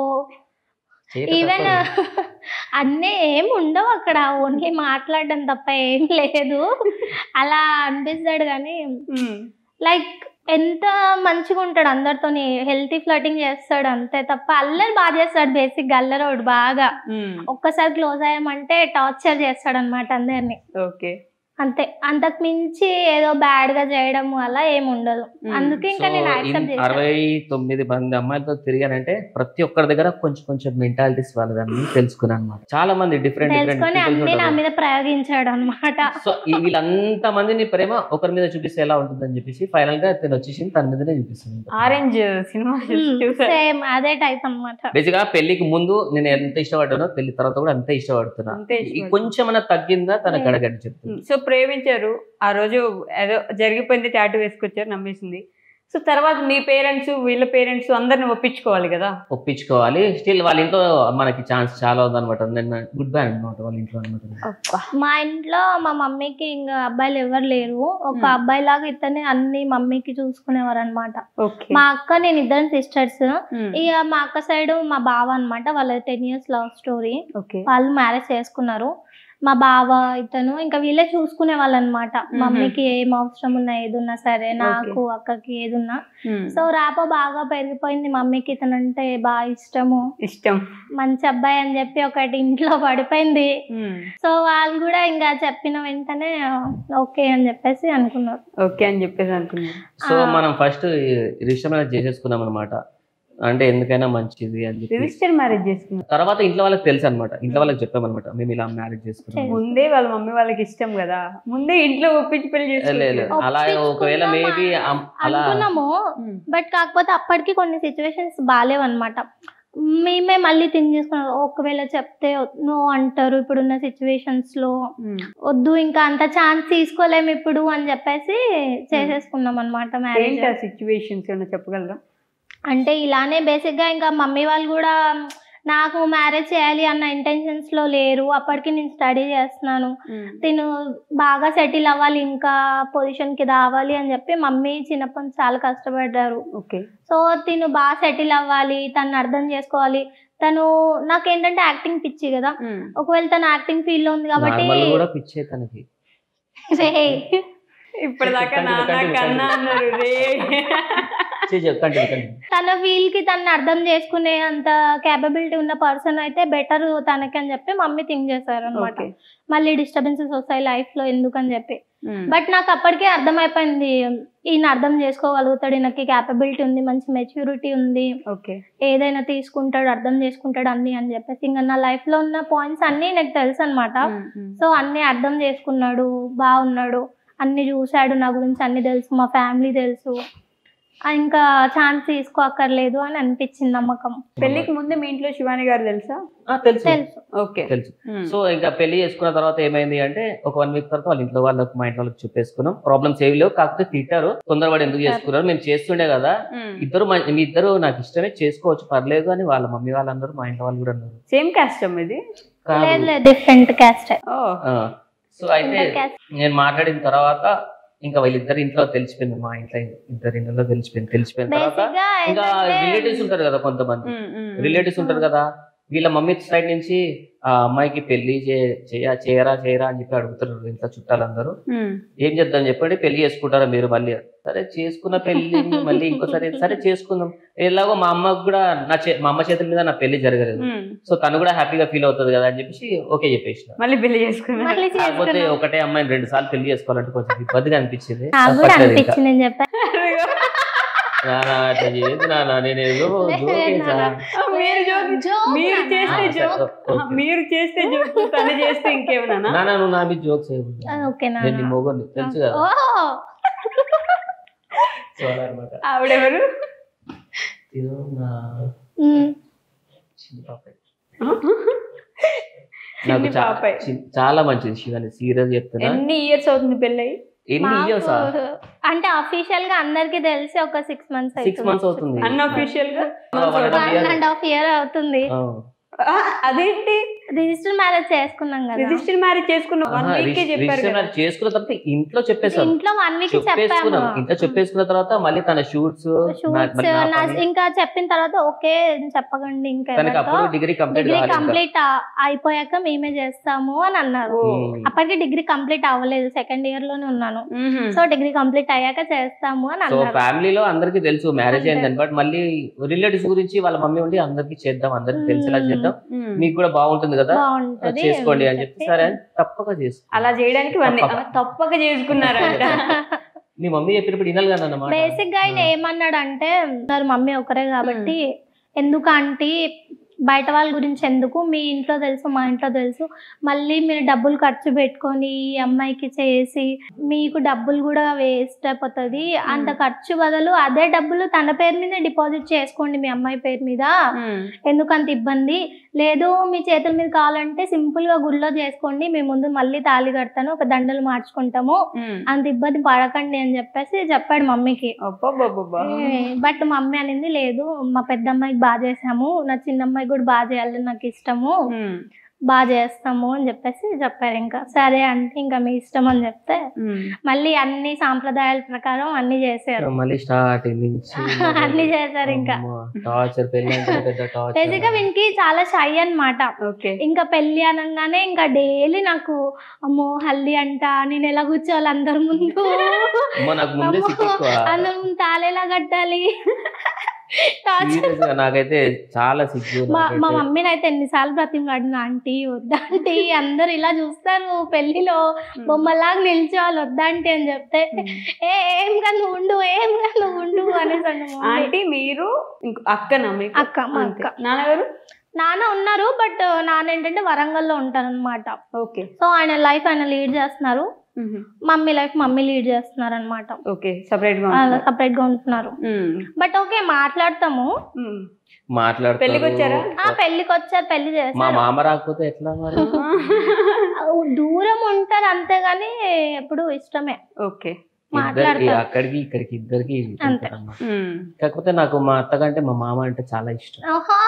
చేయక ఈవెన్ తప్పదు. అన్నీ ఏం ఉండవు అక్కడ ఓన్లీ మాట్లాడడం తప్ప ఏం లేదు అలా అనిపిస్తాడు కానీ ఉమ్. లైక్ ఎంత మంచిగా ఉంటాడు అందరితోని హెల్తీ ఫ్లటింగ్ చేస్తాడు అంతే తప్ప అల్లరి బాగా చేస్తాడు బేసిక్ అల్లరోడు బాగా ఉమ్. ఒక్కసారి క్లోజ్ అయ్యామంటే టార్చర్ చేస్తాడు అనమాట అందరిని ఓకే అంతే అంతకు మించి ఏదో బ్యాడ్ గా చేయడం వల్ల ఏమి ఉండదు మ్మ్. అందుకే ఇంకా సో నేను ఇన్- యాక్సెప్ట్ చేశాను అరవై తొమ్మిది మంది అమ్మాయిలతో తిరిగానంటే ప్రతి ఒక్కరి దగ్గర కొంచెం కొంచెం మెంటాలిటీస్ వాళ్ళని తెలుసుకున్నాను అనమాట చాలా మంది డిఫరెంట్ తెలుసుకొని అన్ని నా డిఫరెంట్ మీద ప్రయోగించాడు అనమాట సో ఈ వీళ్ళంత మందిని ప్రేమ ఒకరి మీద చూపిస్తే ఎలా ఉంటుందని చెప్పేసి ఫైనల్ గా తను వచ్చేసి తన మీదనే చూపిస్తుంది ఆరెంజ్ సినిమా చూసారు సేమ్ అదే టైప్ అన్నమాట బేసిక్ గా పెళ్లికి ముందు నేను ఎంత ఇష్టపడ్డానో పెళ్లి తర్వాత కూడా అంతే ఇష్టపడుతున్నా అంతే ఈ ఇష్టపడ్డా. కొంచెం అన్న తగ్గిందా తన కడగండి చెప్తుంది సో ప్రేమించారు ఆ రోజు ఏదో జరిగిపోయింది టాటూ వేసుకొచ్చారు నమ్మేసింది సో తర్వాత మీ పేరెంట్స్ వీళ్ళ పేరెంట్స్ అందరిని ఒప్పించుకోవాలి కదా ఒప్పించుకోవాలి స్టిల్ వాళ్ళ ఇంట్లో మనకి ఛాన్స్ చాలా ఉందన్నమాట నేను గుడ్ బై అనమాట వాళ్ళ ఇంట్లో అనమాట మా ఇంట్లో మా మమ్మీకి ఇంకా అబ్బాయిలు ఎవరు లేరు ఒక Hmm. అబ్బాయి లాగా ఇతనే అన్ని మమ్మీకి చూసుకునేవారు అనమాట ఓకే మా అక్క నేను ఇద్దరు సిస్టర్స్ ఇక మా అక్క సైడ్ మా బావ అన్నమాట వాళ్ళ ten years love story okay వాళ్ళు మ్యారేజ్ చేసుకున్నారు మా బావ ఇతను ఇంకా వీళ్ళే చూసుకునే వాళ్ళు అనమాట మ్మ్. మమ్మీకి ఏం అవసరం ఉన్నా ఏదున్నా సరే నాకు అక్కకి ఏదున్నా సో రాపో బాగా పెరిగిపోయింది మమ్మీకి ఇతనంటే బాగా ఇష్టము ఇష్టం మంచి అబ్బాయి అని చెప్పి ఒకటి ఇంట్లో పడిపోయింది సో వాళ్ళు కూడా ఇంకా చెప్పిన వెంటనే ఓకే అని చెప్పేసి అనుకున్నారు ఓకే అని చెప్పేసి అనుకున్నారు సో ఆ. మనం ఫస్ట్ రిజిస్టర్ మ్యారేజ్ చేసేసుకున్నాం అనమాట అంటే ఎందుకైనా మంచిది అని చెప్పి రిజిస్టర్ మ్యారేజ్ చేసుకున్నారు తర్వాత ఇంట్లో వాళ్ళకి తెలుసు అనమాట ఇంట్లో వాళ్ళకి చెప్పామన్నమాట మేము ఇలా మ్యారేజ్ చేసుకున్నాం ముందే వాళ్ళ మమ్మీ వాళ్ళకి ఇష్టం కదా ముందే ఇంట్లో ఒప్పించి పెళ్లి లేదు లేదు. చేసుకున్నారు అలా ఒకవేళ మేబీ అలా అనుకున్నాము బట్ కాకపోతే అప్పటికి కొన్ని సిచ్యువేషన్స్ బాగాలేవు అనమాట మేమే మళ్ళీ థింక్ చేసుకున్నాం ఒకవేళ చెప్తే నో అంటారు ఇప్పుడున్న సిచ్యువేషన్స్ లో వద్దు ఇంకా అంత ఛాన్స్ తీసుకోలేము ఇప్పుడు అని చెప్పేసి చేసేసుకున్నాం అనమాట మ్యారేజ్ ఏంటి ఆ సిచ్యువేషన్స్ ఏమైనా చెప్పగలరా అంటే ఇలానే బేసిక్ గా ఇంకా మమ్మీ వాళ్ళు కూడా నాకు మ్యారేజ్ చేయాలి అన్న ఇంటెన్షన్స్ లో లేరు అప్పటికి నేను స్టడీ చేస్తున్నాను తిను బాగా సెటిల్ అవ్వాలి ఇంకా పొజిషన్ కి రావాలి అని చెప్పి మమ్మీ చిన్నప్పటి నుంచి చాలా కష్టపడ్డారు ఓకే సో తిను బాగా సెటిల్ అవ్వాలి తను అర్థం చేసుకోవాలి తను నాకేంటంటే యాక్టింగ్ పిచ్చి కదా ఒకవేళ తను యాక్టింగ్ ఫీల్డ్ లో ఉంది కాబట్టి నార్మల్ కూడా పిచ్చే తనకి రే, ఇప్పటిదాకా Continue, నాన్న continue, కన్నా అన్నారు రే కంటిన్యూ కంటిన్యూ తన ఫీల్ కి తను అర్థం చేసుకునే అంత కేపబిలిటీ ఉన్న పర్సన్ అయితే బెటర్ తనకి అని చెప్పి మమ్మీ థింక్ చేశారు అనమాట ఓకే మళ్ళీ డిస్టర్బెన్సెస్ వస్తాయి లైఫ్ లో ఎందుకని చెప్పి బట్ నాకు అప్పటికే అర్థమైపోయింది ఈయన అర్థం చేసుకోగలుగుతాడు ఈయనకి క్యాపబిలిటీ ఉంది మంచి మెచ్యూరిటీ ఉంది ఓకే ఏదైనా తీసుకుంటాడు అర్థం చేసుకుంటాడు అన్ని అని చెప్పేసి ఇంకా నా లైఫ్ లో ఉన్న పాయింట్స్ అన్ని నాకు తెలుసు అనమాట సో అన్ని అర్థం చేసుకున్నాడు బాగున్నాడు అన్ని చూశాడు నా గురించి అన్ని తెలుసు మా ఫ్యామిలీ తెలుసు ఆ, ఇంకా ఛాన్స్ తీసుకోక్కర్లేదు అని అనిపించింది నమ్మకం పెళ్లికి ముందే మీ ఇంట్లో శివాని గారు తెలుసా తెలుసు తెలుసు ఓకే తెలుసు సో ఇంకా పెళ్లి చేసుకున్న తర్వాత ఏమైంది అంటే ఒక వన్ వీక్ తర్వాత వాళ్ళ ఇంట్లో వాళ్ళకి మా ఇంట్లో వాళ్ళకి చెప్పేసుకున్నాం ప్రాబ్లమ్స్ ఏవి లేవు కాకపోతే తిట్టారు తొందరపడి ఎందుకు చేసుకున్నారు మేము చేస్తుండే కదా ఇద్దరు మా- మీ ఇద్దరు నాకు ఇష్టమే చేసుకోవచ్చు పర్లేదు అని వాళ్ళ మమ్మీ వాళ్ళందరూ మా ఇంట్లో వాళ్ళు కూడా అన్నారు సేమ్ కాస్టమ్ ఇది కాదు. లేదు లేదు డిఫరెంట్ క్యాస్ట్ ఓ ఆ. సో అయితే నేను మాట్లాడిన తర్వాత ఇంకా వీళ్ళిద్దరు ఇంట్లో తెలిసిపోయింది మా ఇంట్లో ఇద్దరు ఇంట్లో తెలిసిపోయింది తెలిసిపోయిన తర్వాత బేసిక్ గా ఇంకా రిలేటివ్స్ ఉంటారు కదా కొంతమంది రిలేటివ్స్ ఉంటారు కదా వీళ్ళ మమ్మీ సైడ్ నుంచి ఆ అమ్మాయికి పెళ్లి చే- చేయ చేయరా చేయరా అని చెప్పి అడుగుతున్నారు ఇంట్లో చుట్టాలందరూ ఏం చేద్దాం చెప్పండి పెళ్లి చేసుకుంటారా మీరు మళ్ళీ సరే చేసుకున్న పెళ్లి మళ్ళీ ఇంకోసారి సరే చేసుకుందాం ఎలాగో మా అమ్మకు కూడా నా చే మా అమ్మ చేతుల మీద నా పెళ్లి జరగలేదు సో తను కూడా హ్యాపీగా ఫీల్ అవుతుంది కదా అని చెప్పేసి ఓకే చెప్పేసిన మళ్ళీ పెళ్లి చేసుకున్నారు మళ్ళీ కాకపోతే చేసుకున్నాం ఒకటే అమ్మాయిని రెండు సార్లు పెళ్లి చేసుకోవాలంటే కొంచెం ఇబ్బందిగా అనిపించింది నాకు కూడా తప్పట్లేదు ఇంకా. అనిపించింది నేను చెప్పాను నానా అట్లా చేయొద్దు నానా నేను ఏదో joke చేశా. మీరు joke- మీరు ఆ, చేస్తే సరే, జోక్ ఓకే. మీరు చేస్తే జోక్ తను చేస్తే ఇంకేమన్నా నానా నువ్వు నా మీద జోక్ చేయకూడదు ఓకేనా నేను నీ మొగోని తెలుసు కదా ఓ సో అలా అన్నమాట ఆవిడెవరు ఇది నా ఉమ్. చిన్న పాపే. నాకు చిన్ని చా- పాపే. చి- చాలా మంచిది శివాని సీరియస్ చెప్తున్నా ఎన్ని ఇయర్స్ అవుతుంది పెళ్ళయి ఎన్ని ఇయర్స్ మాకు అంటే అఫీషియల్ గా అందరికి తెలిసి ఒక సిక్స్ మంత్స్ సిక్స్ మంత్స్ అవుతుంది అన్అఫీషియల్ గా ఆ, one and a half year. One and half year అవుతుంది ఆ. ఆ, అదేంటి రిజిస్టర్ మ్యారేజ్ చేసుకున్నాం కదా రిజిస్టర్ మ్యారేజ్ చేసుకున్న వన్ ఆహా, వీక్ రిజిస్టర్ చెప్పారు కదా మ్యారేజ్ చేసుకున్న తర్వాత ఇంట్లో చెప్పేశాను ఇంట్లో వన్ వీక్ చెప్పేసుకున్నాం చెప్పాము ఇంట్లో చెప్పేసుకున్న తర్వాత మళ్ళీ తన షూట్స్ షూట్స్ ఇంకా చెప్పిన తర్వాత ఓకే చెప్పకండి ఇంకా తనకి అప్పుడు డిగ్రీ కంప్లీట్ డిగ్రీ కాలేదు ఇంకా. కంప్లీట్ అయిపోయాక మేమే చేస్తాము అని అన్నారు ఓ. ఉమ్. అప్పటికి డిగ్రీ కంప్లీట్ అవ్వలేదు సెకండ్ ఇయర్ లోనే ఉన్నాను మ్మ్. సో డిగ్రీ కంప్లీట్ అయ్యాక చేస్తాము అని సో అన్నారు ఫ్యామిలీలో అందరికి తెలుసు మ్యారేజ్ అంతే. అయిందని బట్ మళ్ళీ రిలేటివ్స్ గురించి వాళ్ళ మమ్మీ ఉండి అందరికి చేద్దాం అందరికి తెలిసేలా మ్మ్. చేద్దాం మ్మ్. మీకు కూడా బాగుంటుంది కదా బాగుంటది చేసుకోండి అని చెప్పి సరే అని తప్పక చేసుకో అలా చేయడానికి వన్ తప్పక. తప్పక చేసుకున్నారంట మీ మమ్మీ చెప్పినప్పుడు వినాలి కదా అన్నమాట బేసిక్ గా ఆయన ఏమన్నాడంటే సార్ మమ్మీ ఒకరే కాబట్టి ఎందుకు ఆంటీ బయట వాళ్ళ గురించి ఎందుకు మీ ఇంట్లో తెలుసు మా ఇంట్లో తెలుసు మళ్ళీ మీరు డబ్బులు ఖర్చు పెట్టుకొని ఈ అమ్మాయికి చేసి మీకు డబ్బులు కూడా వేస్ట్ అయిపోతుంది అంత ఖర్చు బదులు అదే డబ్బులు తన పేరు మీద డిపాజిట్ చేసుకోండి మీ అమ్మాయి పేరు మీద ఉమ్. ఎందుకు అంత ఇబ్బంది లేదు మీ చేతుల మీద కావాలంటే సింపుల్ గా గుళ్ళో చేసుకోండి మీ ముందు మళ్ళీ తాళి కడతాను ఒక దండలు మార్చుకుంటాము ఉమ్. అంత ఇబ్బంది పడకండి అని చెప్పేసి చెప్పాడు మమ్మీకి అబ్బబ్బబ్బబ్బా. బట్ మమ్మీ అనింది లేదు మా పెద్ద అమ్మాయికి బాగా చేసాము నా చిన్న అమ్మాయికి కూడా బాగా చేయాలని నాకు ఇష్టము ఉమ్. బాగా చేస్తాము అని చెప్పేసి చెప్పారు ఇంకా సరే అంటే ఇంకా మీ ఇష్టం అని చెప్తే ఉమ్. మళ్ళీ అన్ని సాంప్రదాయాల ప్రకారం అన్ని చేశారు మళ్ళీ స్టార్టింగ్ నుంచి అన్ని చేశారు ఇంకా టార్చర్ పెళ్ళి అంటే పెద్ద బేసిక్ గా టార్చర్ వీనికి చాలా షై అన్నమాట ఓకే ఇంకా పెళ్లి అనగానే ఇంకా డైలీ నాకు అమ్మో హల్దీ అంట నేను ఎలా కూర్చోవాలి అందరి ముందు అమ్మో నాకు ముందే సిక్ ఎక్కువ అందరి ముందు తాళేలా కట్టాలి టార్చర్ సీరియస్ గా నాకైతే చాలా సిగ్గు మా మా నాకైతే. మమ్మీని అయితే ఎన్నిసార్లు బ్రతిమలాడిన ఆంటీ వద్దాంటీ అందరు ఇలా చూస్తారు పెళ్లిలో బొమ్మలాగా నిల్చోవాలి వద్దాంటీ అని చెప్తే ఏ ఏం గా నువ్వు ఉండు ఏం గా నువ్వు ఉండు అనేసి అన్న మమ్మీ. ఆంటీ మీరు ఇంకో అక్కనా మీకు అక్క మా అంతే. అక్క నాన్నగారు నాన్న ఉన్నారు బట్ నాన్న ఏంటంటే వరంగల్లో ఉంటారు అనమాట ఓకే సో ఆయన లైఫ్ ఆయన లీడ్ చేస్తున్నారు మమ్మీ లైఫ్ మమ్మీ లీడ్ చేస్తున్నారు అనమాట ఓకే సపరేట్ గా అలా ఉంటున్నారు. సపరేట్ గా ఉంటున్నారు ఉమ్. బట్ ఓకే మాట్లాడతాము ఉమ్. మాట్లాడతారు పెళ్ళికి వచ్చారా? ఆ పెళ్లికి వచ్చారు పెళ్లి మా చేస్తారు మామ రాకపోతే ఎట్లా మరి దూరం ఉంటారు అంతేగాని ఎప్పుడు ఇష్టమే ఓకే ఇద్దరికి మాట్లాడతారు అక్కడికి ఇక్కడికి ఇద్దరికి అంతే. అన్నమాట. ఉమ్. కాకపోతే నాకు మా అత్త కంటే మా మామ అంటే చాలా ఇష్టం ఆహా.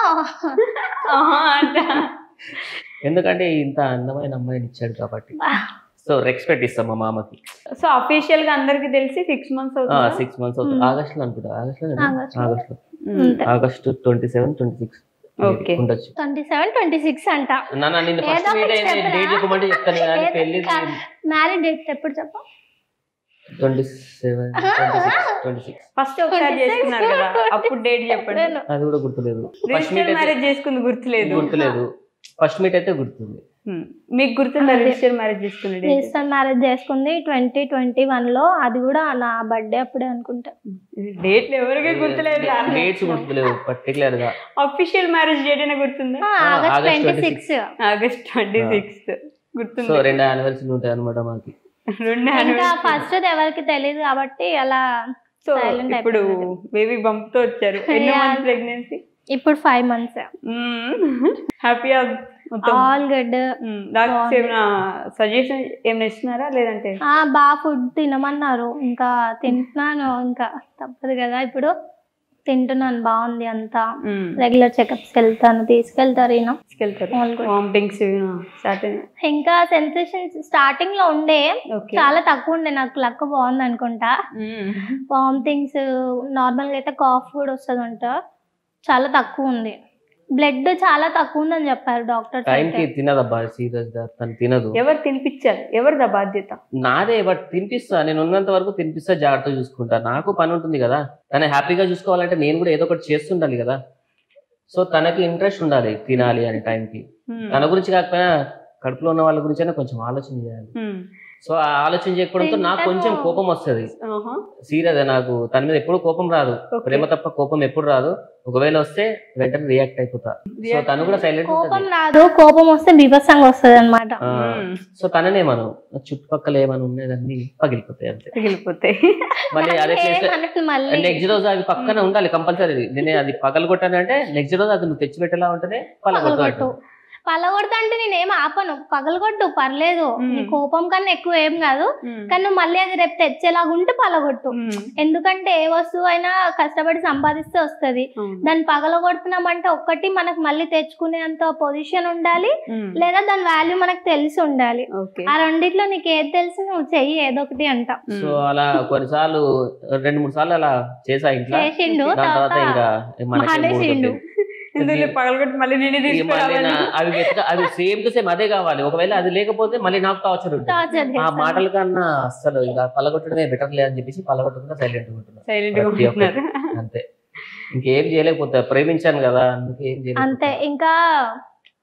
ఆహా, అంట. ఎందుకంటే ఇంత అందమైన అమ్మాయిని ఇచ్చాడు కాబట్టి సో రెస్పెక్ట్ ఇస్తాం మా మామకి సో అఫీషియల్ గా అందరికి తెలిసి సిక్స్ మంత్స్ అవుతుంది సిక్స్ మంత్స్ అవుతుంది Hmm. ఆగస్ట్ లో అనుకుంటా ఆగస్ట్ లో ఆగస్ట్ లో. ఆగస్ట్ లో అంతే August twenty seven twenty six Okay. ఉండొచ్చు ట్వంటీ సెవెన్ ట్వంటీ సిక్స్ అంట నాన్న నిన్ను ఫస్ట్ ఏదో మీట్ ఒకటి అయింది చెప్పరా? డేట్ చెప్పమంటే చెప్తాను కానీ ఏదో పెళ్లి కా- మ్యారేజ్ డేట్ ఎప్పుడు చెప్పు twenty seven twenty six twenty six first ఒకసారి చేసుకున్నారు కదా అప్పుడు డేట్ చెప్పండి అది కూడా గుర్తులేదు ఫస్ట్ రిజిస్టర్ మీట్ అయితే మ్యారేజ్ చేసుకుంది గుర్తులేదు గుర్తులేదు ఫస్ట్ మీట్ అయితే గుర్తుంది ఉమ్. మీకు గుర్తుందా అదే. రిజిస్టర్ మ్యారేజ్ చేసుకున్న డేట్ రిజిస్టర్ మ్యారేజ్ చేసుకుంది ట్వంటీ ట్వంటీ వన్ లో అది కూడా నా బర్త్డే అప్పుడే అనుకుంటా డేట్లు ఎవరికి గుర్తులేదు డేట్స్ గుర్తులేవు పర్టికులర్ గా అఫీషియల్ మ్యారేజ్ డేట్ అయినా గుర్తుందా ఆ, ఆ, August August twenty 26. Six August twenty ఆ. సిక్స్త్ సో గుర్తుంది రెండు యానివర్సరీలు ఉంటాయి అనమాట మాకి రెండు ఇంకా anniversary. ఫస్ట్ ఎవరికి తెలియదు కాబట్టి అలా సో silent ఇప్పుడు అయిపోయింది. బేబీ బంప్ తో వచ్చారు ఎన్నో Yeah. మంత్ ప్రెగ్నెన్సీ ఇప్పుడు ఫైవ్ మంత్స్ హ్యాపీగా మొత్తం ఆల్ గుడ్ డాక్టర్స్ బాగుంది. ఏమైనా సజెషన్ ఏమైనా ఇస్తున్నారా లేదంటే ఆ బాగా ఫుడ్ తినమన్నారు ఇంకా తింటున్నాను ఇంకా తప్పదు కదా ఇప్పుడు తింటున్నాను బాగుంది అంతా మ్మ్. రెగ్యులర్ చెకప్స్ వెళ్తాను తీసుకెళ్తారు ఈయన తీసుకెళ్తారు All good. వామిటింగ్స్ స్టార్ట్ ఇంకా సెన్సేషన్స్ స్టార్టింగ్ లో ఉండే ఓకే చాలా తక్కువ ఉండే నాకు లక్ బాగుంది అనుకుంటా వామిటింగ్స్ నార్మల్ గా అయితే కాఫ్ కూడా వస్తుంది అంట చాలా తక్కువ ఉంది బ్లడ్ చాలా తక్కువ ఉందని చెప్పారు డాక్టర్స్ టైం అయితే కి తినదబ్బా సీరియస్ గా తను తినదు ఎవరు తినిపించారు ఎవరిదా బాధ్యత నాదే బట్ తినిపిస్తా నేను ఉన్నంత వరకు తినిపిస్తా జాగ్రత్తగా చూసుకుంటా నాకు పని ఉంటుంది కదా తను హ్యాపీగా చూసుకోవాలంటే నేను కూడా ఏదో ఒకటి చేస్తుండాలి కదా సో తనకి ఇంట్రెస్ట్ ఉండాలి తినాలి అనే టైంకి మ్మ్. తన గురించి కాకపోయినా కడుపులో ఉన్న వాళ్ళ గురించి కొంచెం ఆలోచన చేయాలి మ్మ్. సో ఆ ఆలోచన చేయకపోవడంతో నాకు కొంచెం తింటాను. కోపం వస్తుంది ఆహా. సీరియస్ నాకు తన మీద ఎప్పుడు కోపం రాదు Okay. ప్రేమ తప్ప కోపం ఎప్పుడు రాదు ఒకవేళ వస్తే వెంటనే రియాక్ట్ అయిపోతా సో React తను కూడా సైలెంట్ కోపం రాదు కోపం వస్తే బీభత్సంగా వస్తుంది అనమాట మ్మ్. సో తననే మనం చుట్టుపక్కల ఏమైనా ఉన్నదన్నీ పగిలిపోతాయి అంతే పగిలిపోతాయి మళ్ళీ అదే ప్లేస్ మళ్ళీ నెక్స్ట్ రోజు అవి పక్కన ఉండాలి కంపల్సరీ నేను అది పగలు కొట్టానంటే నెక్స్ట్ రోజు అది నువ్వు తెచ్చిపెట్టేలా ఉంటేనే పగలగొట్టు పగలగొట్టు పగలగొడతా అంటే నేనేం ఆపను పగలగొట్టు పర్లేదు మ్మ్. నీ కోపం కన్నా ఎక్కువ ఏం కాదు మ్మ్. కానీ నువ్వు మళ్ళీ అది రేపు తెచ్చేలాగా ఉంటే పగలగొట్టు మ్మ్. ఎందుకంటే ఏ వస్తువు అయినా కష్టపడి సంపాదిస్తే వస్తది అవును. దాన్ని పగలగొడుతున్నామంటే ఒక్కటి మనకు మళ్ళీ తెచ్చుకునేంత పొజిషన్ ఉండాలి మ్మ్. లేదా దాని వాల్యూ మనకు తెలిసి ఉండాలి ఓకే ఆ రెండిట్లో నీకు ఏది తెలిసి నువ్వు చెయ్యి ఏదో ఒకటి అంట సో అలా కొన్నిసార్లు రెండు మూడు సార్లు అలా చేసా ఇంట్లో చేసిండు దాని తర్వాత ఇంకా మనకి మానేసిండు. ఎందుకు పగలగొట్టి మళ్ళీ నేనే ఇక మళ్ళీ తీసుకురావాలి నా- అవి వెతక- అవి సేమ్ టు సేమ్ అదే కావాలి ఒకవేళ అది లేకపోతే మళ్ళీ నాకు టార్చర్ ఉంటుంది Torture ఆ చేస్తాను. మాటల కన్నా అస్సలు ఇంకా పలగొట్టడమే బెటర్ లే అని చెప్పేసి పలగొట్టకుండా సైలెంట్ ఉంటున్నా సైలెంట్ గా ప్రతి ఒక్కటి. ఉంటున్నారు అంతే ఇంకేం చేయలేకపోతా ప్రేమించాను కదా అందుకే ఏం అంతే చేయలేదు ఇంకా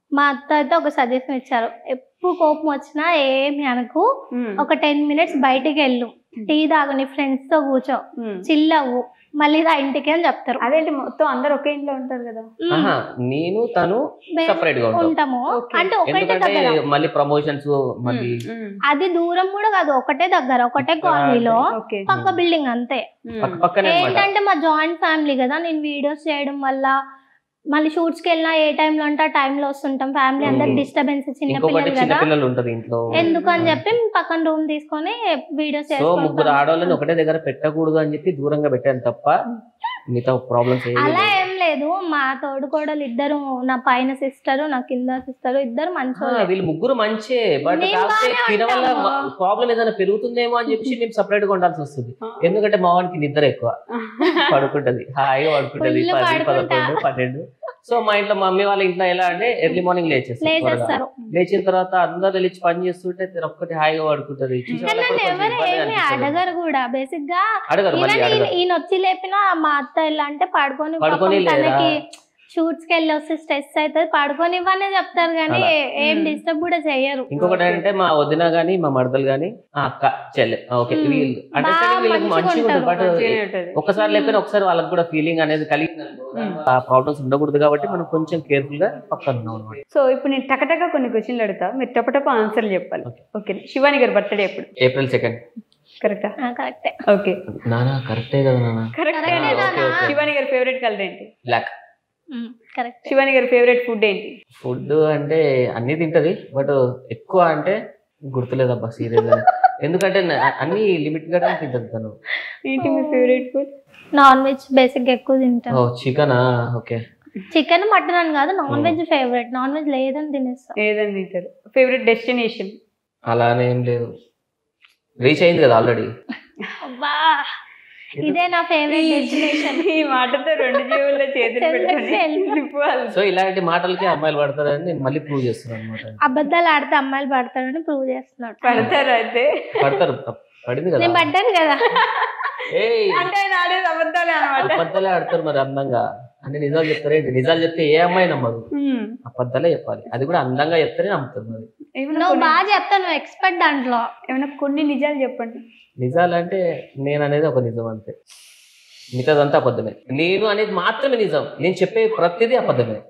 మా అత్త అయితే ఒక సజెషన్ ఇచ్చారు ఎప్పుడు కోపం వచ్చినా ఏమి అనకు ఉమ్, ఒక టెన్ మినిట్స్ బయటికి వెళ్ళు టీ తాగు నీ ఫ్రెండ్స్ తో కూర్చో ఉమ్. చిల్ అవ్వు మళ్ళీ రా ఇంటికి అని చెప్తారు అదేంటి మొత్తం అందరు ఒకే ఇంట్లో ఉంటారు కదా ఉమ్, ఆహా నేను తను మేము సపరేట్ గా ఉంటాం ఉంటాము Okay. అంటే ఒకటే ఎందుకంటే దగ్గర మళ్ళీ ప్రమోషన్స్ మళ్ళీ ఉమ్, అది దూరం కూడా కాదు ఒకటే దగ్గర ఒకటే ఒక్క- కాలనీలో ఓకే పక్క బిల్డింగ్ అంతే ఉమ్, పక్క పక్కనే అనమాట ఏంటంటే మా జాయింట్ ఫ్యామిలీ కదా నేను వీడియోస్ చేయడం వల్ల మళ్ళీ షూట్స్ కి వెళ్ళినా ఏ టైంలో అంటే ఆ టైంలో వస్తుంటాం ఫ్యామిలీ అందరికి Okay. డిస్టర్బెన్స్ చిన్న ఇంకొకటి పిల్లలు చిన్న కదా పిల్లలు ఉంటది ఇంట్లో ఎందుకు అని చెప్పి పక్కన రూమ్ తీసుకొని వీడియోస్ సో ముగ్గురు ఆడవాళ్ళని ఒకటే దగ్గర పెట్టకూడదు అని చెప్పి దూరంగా పెట్టాను తప్ప మిగతా ప్రాబ్లమ్స్ అలా ఏం లేదు మా తోడుకోడలు ఇద్దరు నా పైన సిస్టర్ నా కింద సిస్టర్ ఇద్దరు మంచోళ్ళే వీళ్ళు ముగ్గురు మంచే బట్ మేము కాకపోతే బాగానే తిన వల్ల ఉంటాము. ప్రాబ్లం ఏదైనా పెరుగుతుందేమో అని చెప్పి మేము సపరేట్ గా ఉండాల్సి వస్తుంది ఎందుకంటే మా వానికి నిద్ర ఎక్కువ పడుకుంటది హాయిగా పడుకుంటది Full పది పడుకుంటా. పదకొండు పన్నెండు సో మా ఇంట్లో మా మమ్మీ వాళ్ళ ఇంట్లో ఎలా అంటే ఎర్లీ మార్నింగ్ లేచేస్తారు త్వరగా. లేచేస్తారు లేచిన తర్వాత అందరు లేచి పని చేస్తుంటే తిన ఒక్కటి హాయిగా పడుకుంటది చూసే కానీ వాళ్ళకి నన్ను కూడా కొంచెం ఎవరు ఇబ్బందిగా ఏమి అనిపిస్తది. అడగరు కూడా బేసిక్ గా అడగరు మళ్ళీ ఈవెన్ అడగరు ఈయన వచ్చి లేపిన మా అత్త ఎలా అంటే పడుకొని పడుకొని పాపం లేరా? తనకి షూట్స్ కి వెళ్ళి వస్తే స్ట్రెస్ అవుతుంది పడుకొని ఇవ్వనే చెప్తారు కానీ అలా. ఏం మ్మ్. డిస్టర్బ్ కూడా చెయ్యరు ఇంకొకటి ఏంటంటే మా వదిన గాని మా మరదలు గాని ఆ అక్క చెల్లె ఓకే మ్మ్. వీళ్ళు బాగా అండర్స్టాండింగ్ వీళ్ళకి మంచిగా మంచిగా ఉంటుంది బట్ ఉంటారు. మంచిగానే ఉంటది. ఒకసారి లేకపోయినా ఒకసారి వాళ్ళకి కూడా ఫీలింగ్ అనేది కలిగింది ఆ ప్రాబ్లమ్స్ ఉండకూడదు కాబట్టి మనం కొంచెం కేర్ఫుల్ గా పక్కన ఉన్నాం అనమాట సో ఇప్పుడు నేను టకటక కొన్ని క్వశ్చన్లు అడుగుతా మీరు టపటప ఆన్సర్లు చెప్పాలి Okay. ఓకే శివాని గారి బర్త్డే ఎప్పుడు ఏప్రిల్ సెకండ్ కరెక్టా కరెక్టే ఓకే నానా కరెక్టే కదా నానా కరెక్ట్ Correct ఏ ఓకే ఓకే శివాని గారి ఫేవరెట్ కలర్ ఏంటి బ్లాక్ కరెక్ట్ శివాని గారి ఫేవరెట్ ఫుడ్ ఏంటి ఫుడ్ అంటే అన్ని తింటది బట్ ఎక్కువ అంటే గుర్తులేదబ్బా సీరియస్ గా ఎందుకంటే నా- అన్ని లిమిట్ గానే తింటది తను ఏంటి మీ favourite food non veg basic ఎక్కువ తింటాను ఓ చికెనా ఓకే చికెన్ మటన్ అని కాదు నాన్ మ్మ్. వెజ్ ఫేవరెట్ నాన్ వెజ్ లేదని తినేస్తా ఏదని తింటారు ఫేవరెట్ డెస్టినేషన్ అలానే ఏం లేదు రీచ్ అయింది కదా ఆల్రెడీ అబ్బా ఇదే నా ఫేవరెట్ డెస్టినేషన్ ఈ మాటతో రెండు జీవుల్లో చేతులు పెట్టుకొని తెలుసు. తిప్పాలి. సో ఇలాంటి మాటలకి అమ్మాయిలు పడతారని నేను మళ్ళీ ప్రూవ్ చేస్తున్నాను అనమాట అబద్ధాలు ఆడితే అమ్మాయిలు పడతారని ప్రూవ్ చేస్తున్నాడు పడతారు అయితే పడతారు పడింది కదా నేను పడ్డాను కదా ఏయ్ అంటే ఆయన ఆడేది అబద్ధాలే అనమాట అబద్ధాలే ఆడతారు మరి అందంగా అంటే నిజాలు చెప్తారేంటి నిజాలు చెప్తే ఏ అమ్మాయి నమ్మదు అబద్ధాలే చెప్పాలి అది కూడా అందంగా చెప్తారే నమ్ముతారు మరి ఏమైనా నువ్వు కొన్ని- బాగా చెప్తావు నువ్వు ఎక్స్పర్ట్ దాంట్లో ఏమైనా కొన్ని నిజాలు చెప్పండి నిజాలు అంటే నేను అనేది ఒక నిజం అంతే మిగతాదంతా అబద్ధమే నేను అనేది మాత్రమే నిజం నేను చెప్పే ప్రతిదీ అబద్ధమే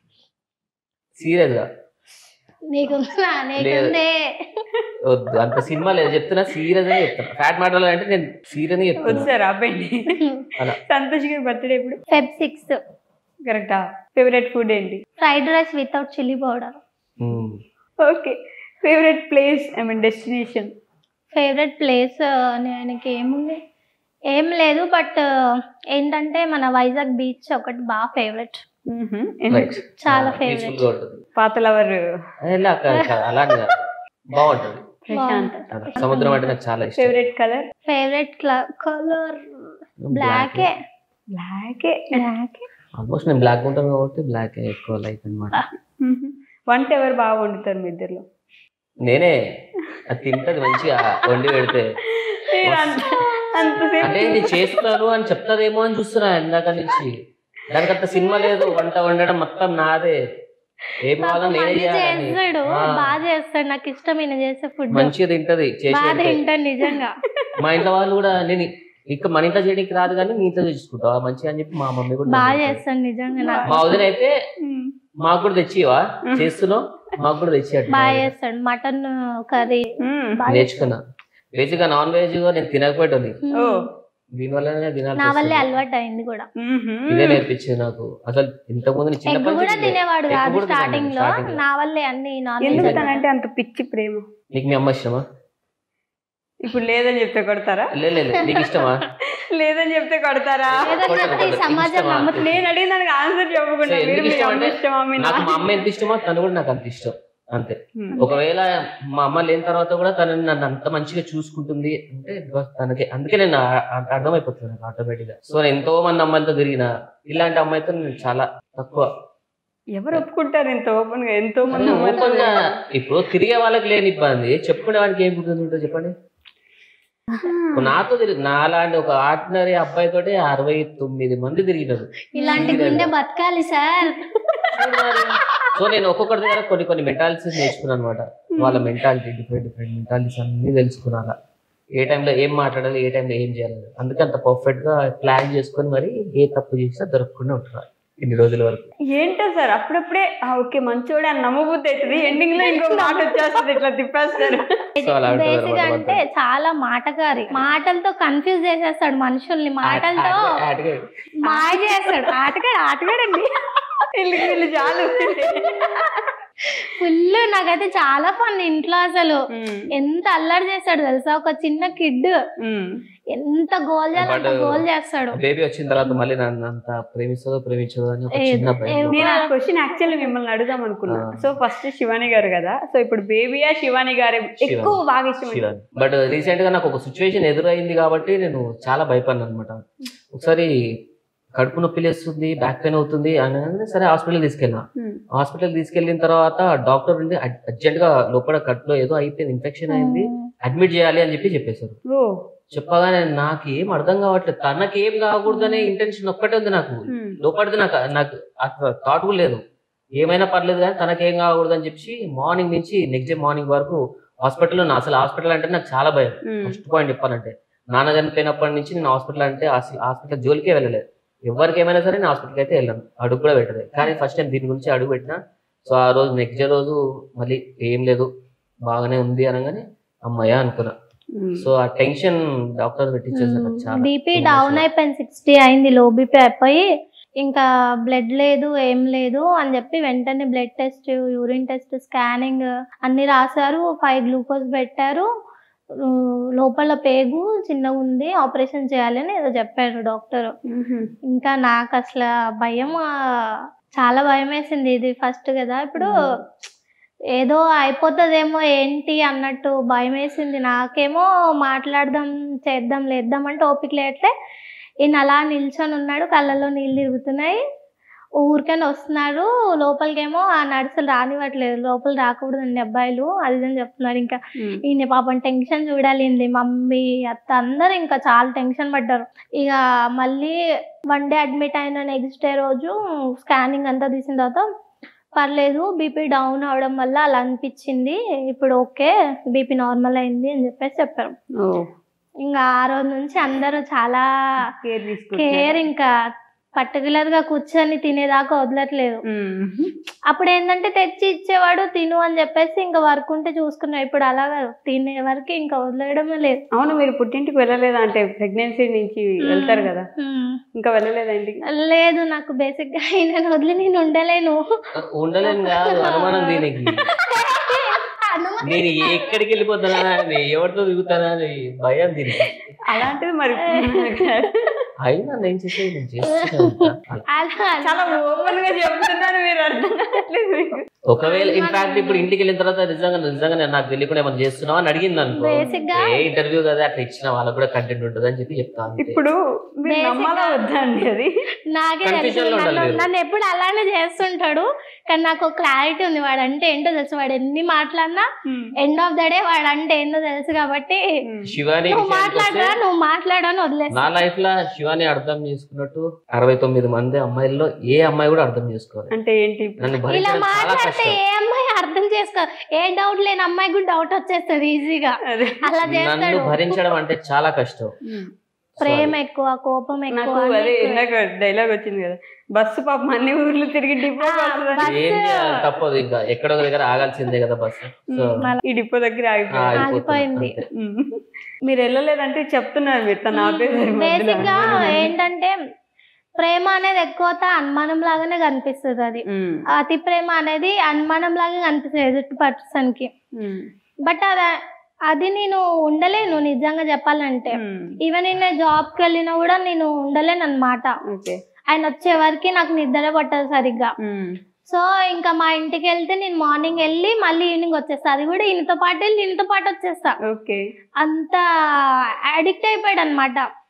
సీరియస్ గా నీకుందా నీకుందే వద్దు అంత సినిమా లేదు చెప్తున్నా సీరియస్ గా చెప్తాను ఫ్యాట్ మాట్లాడాలంటే నేను సీరియస్ గా చెప్తున్నా వద్దుసారు ఆపండి అలా. సంతోష్ గారి బర్త్డే ఎప్పుడు ఫెబ్ సిక్స్త్ కరెక్టా ఫేవరెట్ ఫుడ్ ఏంటి fried rice without chilli powder ఉమ్. Okay favourite place I mean destination favourite place ఆయనకి ఏముంది ఏం లేదు బట్ ఏంటంటే మన వైజాగ్ బీచ్ ఒకటి బాగా ఫేవరెట్ Right. చాలా ఆ, favourite. peaceful గా ఉంటుంది పాత లవర్ ఇలా కా- కా- అలానే కాదు బాగుంటుంది ప్రశాంత్ అలా. సముద్రం అంటే నాకు చాలా ఇష్టం ఫేవరెట్ కలర్ ఫేవరెట్ కలర్ బ్లాకే బ్లాకే బ్లాకే ఆల్మోస్ట్ నేను బ్లాక్ ఉంటాను కాబట్టి బ్లాక్ ఎక్కువ లైక్ అనమాట వంట ఎవరు బాగా వండుతారు మీ ఇద్దరులో నేనే అది తింటది మంచిగా వండి పెడితే మీరు అంత అంతసేపు అంటే నేను చేస్తాను అని చెప్తాదేమో అని చూస్తున్నా ఇందాక నుంచి దానికి అంత సినిమా లేదు వంట వండడం మొత్తం నాదే ఏం కావాలో నేనే మళ్ళీ చేయాలని చేస్తాడు ఆ, బాగా చేస్తాడు నాకు ఇష్టం ఈయన చేసే ఫుడ్ మంచిగా తింటది చేసి బాగా పెడితే. తింటాను నిజంగా మా ఇంట్లో వాళ్ళు కూడా నేను ఇక మన ఇంట్లో చేయడానికి రాదు కానీ నీ ఇంట్లో చేసుకుంటావా మంచిగా అని చెప్పి మా మమ్మీ కూడా బాగా నన్ను చేస్తాడు నిజంగా నాకు మా వదిన అయితే మ్మ్. మాకు కూడా తెచ్చివా చేస్తున్నావు మాకు కూడా తెచ్చి బాగా చేస్తాడు మటన్ కర్రీ మ్మ్. నేర్చుకున్నా బేసిక్ గా నాన్ వెజ్ నేను తినకపోయేటోని ఓ దీనివల్లనే తినాల్సి నా వల్లే వస్తుంది. అలవాటు అయింది కూడా మ్మ్. ఇదే నేర్పించింది నాకు అసలు ఇంతకుముందు నేను ఎగ్ చిన్నప్పటి కూడా నుంచి తినేవాడు ఎగ్ కాదు కూడా తిన్నాను స్టార్టింగ్ లో starting లో. నా వల్లే అన్ని నాన్ ఎందుకు వెజ్ తనంటే అంత పిచ్చి ప్రేమ నీకు మీ అమ్మ ఇష్టమా ఇప్పుడు లేదని చెప్తే కొడతారా లేదు లేదు నీకు ఇష్టమా లేదని చెప్తే కొడతారా ఏదన్నా చెప్తే ఈ సమాజం ఇష్టమా? నమ్ముతుంది నేను అడిగిన దానికి ఆన్సర్ చెప్పకుండా సో మీరు ఎందుకు మీ ఇష్టం అమ్మ అంటే ఇష్టమా మీ నాకు మా నాన్న అమ్మ ఎంత ఇష్టమో తను కూడా నాకు అంత ఇష్టం అంతే మ్మ్. ఒకవేళ మా అమ్మ లేని తర్వాత కూడా తను నన్ను అంత మంచిగా చూసుకుంటుంది అంటే బస్ తనకి అందుకే నేను ఆ- ఆ- అర్థమైపోతుంది నాకు ఆటోమేటిక్ గా సో నేను ఎంతో మంది అమ్మాయిలతో తిరిగిన ఇలాంటి అమ్మాయితో నేను చాలా తక్కువ ఎవరు ఒప్పుకుంటారు ఇంత ఓపెన్ గా ఎంతో మంది ఓపెన్ గా అమ్మాయిలు ఇప్పుడు తిరిగే వాళ్ళకి లేని ఇబ్బంది చెప్పుకునే వాడికి ఏం గుర్తుంది ఉంటుంది చెప్పండి నాతో తిరిగి నాలాంటి ఒక ఆర్డినరీ అబ్బాయి తోటి అరవై తొమ్మిది మంది తిరిగినారు ఇలాంటి గుండె బతకాలి సార్ సో నేను ఒక్కొక్కరి దగ్గర కొన్ని కొన్ని మెంటాలిటీస్ నేర్చుకున్నాను అనమాట వాళ్ళ మెంటాలిటీ డిఫరెంట్ డిఫరెంట్ మెంటాలిటీస్ అన్ని తెలుసుకున్నాను ఏ టైంలో ఏం మాట్లాడాలి ఏ టైంలో ఏం చేయాలి అందుకే అంత పర్ఫెక్ట్ గా ప్లాన్ చేసుకొని మరి ఏ తప్పు చేసినా దొరకకుండా ఉంటున్నారు ఇన్ని రోజుల వరకు ఏంటో సార్ అప్పుడప్పుడే ఆ, ఓకే మంచోడే అని నమ్మబుద్ధి అవుతుంది ఎండింగ్ లో ఇంకో మాట వచ్చేస్తుంది ఇట్లా తిప్పేస్తారు సో అలా ఉంటుంది బేసిక్ అన్నమాట అంటే చాలా మాటగారి మాటలతో కన్ఫ్యూజ్ చేసేస్తాడు మనుషుల్ని మాటలతో ఆట- ఆటగా- మాయ చేస్తాడు ఆటగాడు ఆటగాడండి వీళ్ళకి వీళ్ళు చాలు ఫుల్ నాకైతే చాలా ఫన్ ఇంట్లో అసలు ఎంత అల్లరి చేస్తాడు తెలుసా ఒక చిన్న కిడ్ ఎంత గోల్ చేయాలి అంత But- గోల్ చేస్తాడు బేబీ వచ్చిన తర్వాత మళ్ళీ నన్ను అంత ప్రేమిస్తుందో ప్రేమించదో అని ఒక ఏ- చిన్న భయం ఏ- నేను ఆ క్వశ్చన్ యాక్చువల్లీ మిమ్మల్ని అడుగుదాం అనుకున్నా ఆ. సో ఫస్ట్ శివాని గారు కదా సో ఇప్పుడు బేబీయా శివాని గారు ఎక్కువ బాగా ఇష్టం బట్ రీసెంట్ గా నాకు ఒక సిచ్యువేషన్ ఎదురైంది కాబట్టి నేను చాలా భయపడినా అనమాట ఒకసారి కడుపు నొప్పి లేస్తుంది బ్యాక్ పెయిన్ అవుతుంది అని సరే హాస్పిటల్ తీసుకెళ్ళినా హాస్పిటల్ తీసుకెళ్ళిన తర్వాత డాక్టర్ ఉండి అర్జెంట్ గా లోపల కడుపులో ఏదో అయిపోయింది ఇన్ఫెక్షన్ అయింది అడ్మిట్ చేయాలి అని చెప్పి చెప్పేశారు ఓ చెప్పగానే నాకు ఏం అర్థం కావట్లేదు తనకి ఏం కాకూడదనే ఇంటెన్షన్ ఒక్కటే ఉంది నాకు లోపలిది నాకు నాకు థాట్ కూడా లేదు ఏమైనా పర్లేదు కానీ తనకేం కాకూడదు అని చెప్పి మార్నింగ్ నుంచి నెక్స్ట్ డే మార్నింగ్ వరకు హాస్పిటల్లో నా అసలు హాస్పిటల్ అంటే నాకు చాలా భయం ఫస్ట్ పాయింట్ చెప్పాలంటే నాన్న చనిపోయినప్పటి నుంచి నేను హాస్పిటల్ అంటే హాస్పిటల్ జోలికే వెళ్ళలేదు ఎవరికి ఏమైనా సరే నేను హాస్పిటల్కి అయితే వెళ్ళాను అడుగు కూడా పెట్టలేదు కానీ ఫస్ట్ టైం దీని గురించి అడుగు పెట్టిన సో ఆ రోజు నెక్స్ట్ డే రోజు మళ్ళీ ఏం లేదు బాగానే ఉంది అనగానే అమ్మయ్య అనుకున్నా సో ఆ టెన్షన్ డాక్టర్ పెట్టించేసారు నాకు చాలా బీపీ Emotional. డౌన్ అయిపోయింది సిక్స్టీ అయింది లో బీపీ అయిపోయి ఇంకా బ్లడ్ లేదు ఏం లేదు అని చెప్పి వెంటనే blood test urine test scanning అన్ని రాశారు ఫైవ్ గ్లూకోజ్ పెట్టారు ఊ, లోపల పేగు చిన్నగా ఉంది ఆపరేషన్ చేయాలని ఏదో చెప్పారు డాక్టర్ ఇంకా నాకు అసలు భయం ఆ, చాలా భయం వేసింది ఇది ఫస్ట్ కదా ఇప్పుడు ఏదో అయిపోతుందేమో ఏంటి అన్నట్టు భయం వేసింది నాకేమో మాట్లాడదాం చేద్దాం లేద్దాం అంటే ఓపిక లేట్లే ఈయన అలా నిల్చొని ఉన్నాడు కళ్ళల్లో నీళ్ళు తిరుగుతున్నాయి ఊరికని వస్తున్నారు లోపలికేమో ఆ నర్సులు రానివ్వట్లేదు లోపల రాకూడదండి అబ్బాయిలు అది ఇది అని చెప్తున్నారు ఇంకా ఈయన పాపం టెన్షన్ చూడాలి ఈయనది. మమ్మీ అత్త అందరు ఇంకా చాలా టెన్షన్ పడ్డారు ఇక మళ్ళీ వన్ డే అడ్మిట్ అయిన నెక్స్ట్ డే రోజు స్కానింగ్ అంతా తీసిన తర్వాత పర్లేదు బీపీ డౌన్ అవడం వల్ల అలా అనిపించింది ఇప్పుడు ఓకే బీపీ నార్మల్ అయింది అని చెప్పేసి చెప్పారు ఓ ఇంకా ఆ రోజు నుంచి అందరూ చాలా కేర్ తీసుకుంటారు కేర్ ఇంకా పర్టికులర్ గా కూర్చొని తినేదాకా వదలట్లేదు అప్పుడు ఏంటంటే తెచ్చి ఇచ్చేవాడు తిను అని చెప్పేసి ఇంకా వర్క్ ఉంటే చూసుకున్నాం ఇప్పుడు అలా కాదు తినే వరకు ఇంకా వదిలేయడమే లేదు అవును మీరు పుట్టింటికి వెళ్ళలేదా అంటే ప్రెగ్నెన్సీ నుంచి వెళ్తారు కదా మ్మ్. ఇంకా వెళ్ళలేదా ఇంటికి లేదు నాకు బేసిక్ గా ఆయన వదిలి నేను ఉండలేను ఉండలేను కాదు అనుమానం దీనికి అనుమతి నేను ఎక్కడికి వెళ్ళిపోతానా అని ఎవరితో దిగుతానా అని భయం దీనికి అలాంటిది మరి అయినా నేను చేసేది నేను చేస్తూనే ఉంటా. అలా. అలా చాలా ఓపెన్ గా చెప్తున్నాను మీరు అర్థం కావట్లేదు మీకు ఒకవేళ ఇన్ఫాక్ట్ ఇప్పుడు ఇంటికి వెళ్ళిన తర్వాత నిజంగా నిజంగా నేను నాకు తెలియకుండా ఏమైనా చేస్తున్నావా అని అడిగింది అనుకో Basic గా- ఏ ఇంటర్వ్యూ కదా అట్లా ఇచ్చిన వాళ్ళకి కూడా కంటెంట్ ఉంటుంది అని చెప్పి చెప్తాను అంతే. ఇప్పుడు మీరు Basic నమ్మాలా గా- వద్దా అండి అది నాకే Confusion తెలుసు లో ఉండాలి నన్ను మీరు. నన్ను ఎప్పుడు అలానే చేస్తుంటాడు కానీ నాకు క్లారిటీ ఉంది వాడు అంటే ఏంటో తెలుసు వాడు ఎన్ని మాట్లాడినా ఎండ్ ఆఫ్ ద డే వాడు అంటే ఏంటో తెలుసు కాబట్టి శివాని నువ్వు విషయానికి మాట్లాడరా వస్తే, నువ్వు మాట్లాడని నా వదిలేస్తా లైఫ్ లో శివాని అర్థం చేసుకున్నట్టు అరవై తొమ్మిది మంది అమ్మాయిల్లో ఏ అమ్మాయి కూడా అర్థం చేసుకోవాలి అంటే ఏంటి నన్ను ఇలా భరించడం చాలా మాట్లాడితే కష్టం ఏ అమ్మాయి అర్థం చేసుకో ఏ డౌట్ లేని అమ్మాయి కూడా డౌట్ వచ్చేస్తుంది ఈజీగా అదే అలా నన్ను చేస్తాడు భరించడం అంటే చాలా కష్టం ప్రేమ ఎక్కువ కోపం నాకు ఎక్కువ అన్నీ అదే ఎక్కువే. ఇందాక డైలాగ్ వచ్చింది కదా బస్సు పాపం అన్ని ఊర్లు తిరిగి డిపో ఆ, బస్ ఏం చేయాలి తప్పదు ఇంకా ఎక్కడో ఒక దగ్గర ఆగాల్సిందే కదా బస్సు సో ఈ డిపో దగ్గర ఆ, ఆగిపోయింది అయిపోతుంది. ఆగిపోయింది. అంతే. ఉమ్. మీరు వెళ్ళలేదంటే చెప్తున్నారు మీరు తను ఆపేసారు బేసిక్ గా ఏంటంటే ప్రేమ అనేది ఎక్కువ అనుమానం లాగానే కనిపిస్తుంది అది అతి ప్రేమ అనేది అనుమానం లాగా కనిపిస్తుంది ఎదుటి పర్సన్ కి బట్ అది అది నేను ఉండలేను నిజంగా చెప్పాలంటే ఈవెన్ నేను జాబ్ కి వెళ్ళినా కూడా నేను ఉండలేను అనమాట ఓకే ఆయన వచ్చే వరకు నాకు నిద్ర పట్టదు సరిగ్గా సో ఇంకా మా ఇంటికి వెళ్తే నేను మార్నింగ్ వెళ్ళి మళ్ళీ ఈవినింగ్ వచ్చేస్తా అది కూడా ఈయనతో పాటు వెళ్ళి ఈయనతో పాటు వచ్చేస్తా ఓకే అంత అడిక్ట్ అయిపోయాడు అనమాట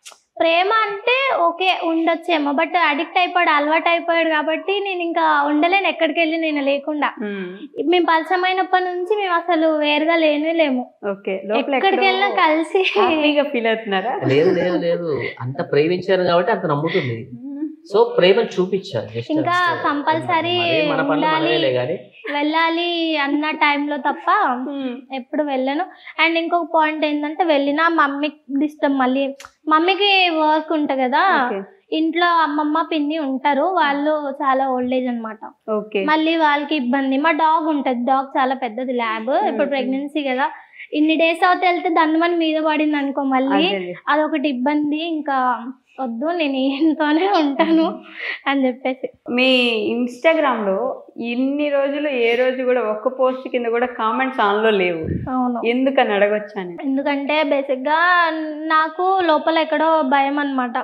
ప్రేమ అంటే ఓకే ఉండొచ్చేమో బట్ అడిక్ట్ అయిపోయాడు అలవాటు అయిపోయాడు కాబట్టి నేను ఇంకా ఉండలేను ఎక్కడికి వెళ్ళి నేను లేకుండా మేము పరిచయమైనప్పటి నుంచి మేము అసలు వేరుగా లేనే లేము ఓకే లోపల ఎక్కడికి వెళ్ళినా కలిసి హ్యాపీగా ఫీల్ అవుతున్నారా లేదు లేదు లేదు అంత ప్రేమించారు కాబట్టి అంత నమ్ముతుంది సో ప్రేమను చూపించారు just ఇంకా అంతే. compulsory మరి మన పనులు ఉండాలి. మనమేలే కానీ వెళ్ళాలి అన్న టైంలో తప్ప ఎప్పుడు వెళ్ళను అండ్ ఇంకొక పాయింట్ ఏంటంటే వెళ్ళినా మమ్మీకి డిస్టర్బ్ మళ్ళీ మమ్మీకి వర్క్ ఉంటుంది కదా ఓకే ఇంట్లో అమ్మమ్మ పిన్ని ఉంటారు వాళ్ళు చాలా ఓల్డ్ ఏజ్ అన్నమాట ఓకే మళ్ళీ వాళ్ళకి ఇబ్బంది మా డాగ్ ఉంటుంది డాగ్ చాలా పెద్దది ల్యాబ్ ఇప్పుడు Mhm. ప్రెగ్నెన్సీ కదా ఇన్ని డేస్ అవుతే వెళ్తే దాన్ని మన మీద పడింది అనుకో మళ్ళీ అదేలే. అదొకటి ఇబ్బంది ఇంకా వద్దు నేను ఈయనతోనే ఉంటాను అని చెప్పేసి మీ ఇన్స్టాగ్రామ్ లో ఇన్ని రోజులు ఏ రోజు కూడా ఒక్క పోస్ట్ కింద కూడా కామెంట్స్ ఆన్ లో లేవు అవును ఎందుకని అడగొచ్చాను ఎందుకంటే బేసిక్ గా నాకు లోపల ఎక్కడో భయం అన్నమాట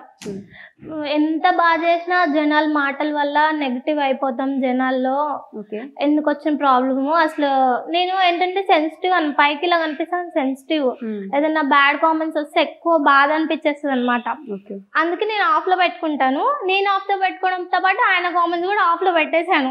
ఎంత బాగా చేసినా జనాల మాటల వల్ల నెగిటివ్ అయిపోతాం జనాల్లో ఓకే ఎందుకు వచ్చిన ప్రాబ్లము అసలు నేను ఏంటంటే సెన్సిటివ్ అని పైకి ఇలా కనిపిస్తాను సెన్సిటివ్ ఏదైనా బ్యాడ్ కామెంట్స్ వస్తే ఎక్కువ బాధ అనిపించేస్తుంది అనమాట ఓకే అందుకే నేను ఆఫ్ లో పెట్టుకుంటాను నేను ఆఫ్ లో పెట్టుకోవడంతో పాటు ఆయన కామెంట్స్ కూడా ఆఫ్ లో పెట్టేశాను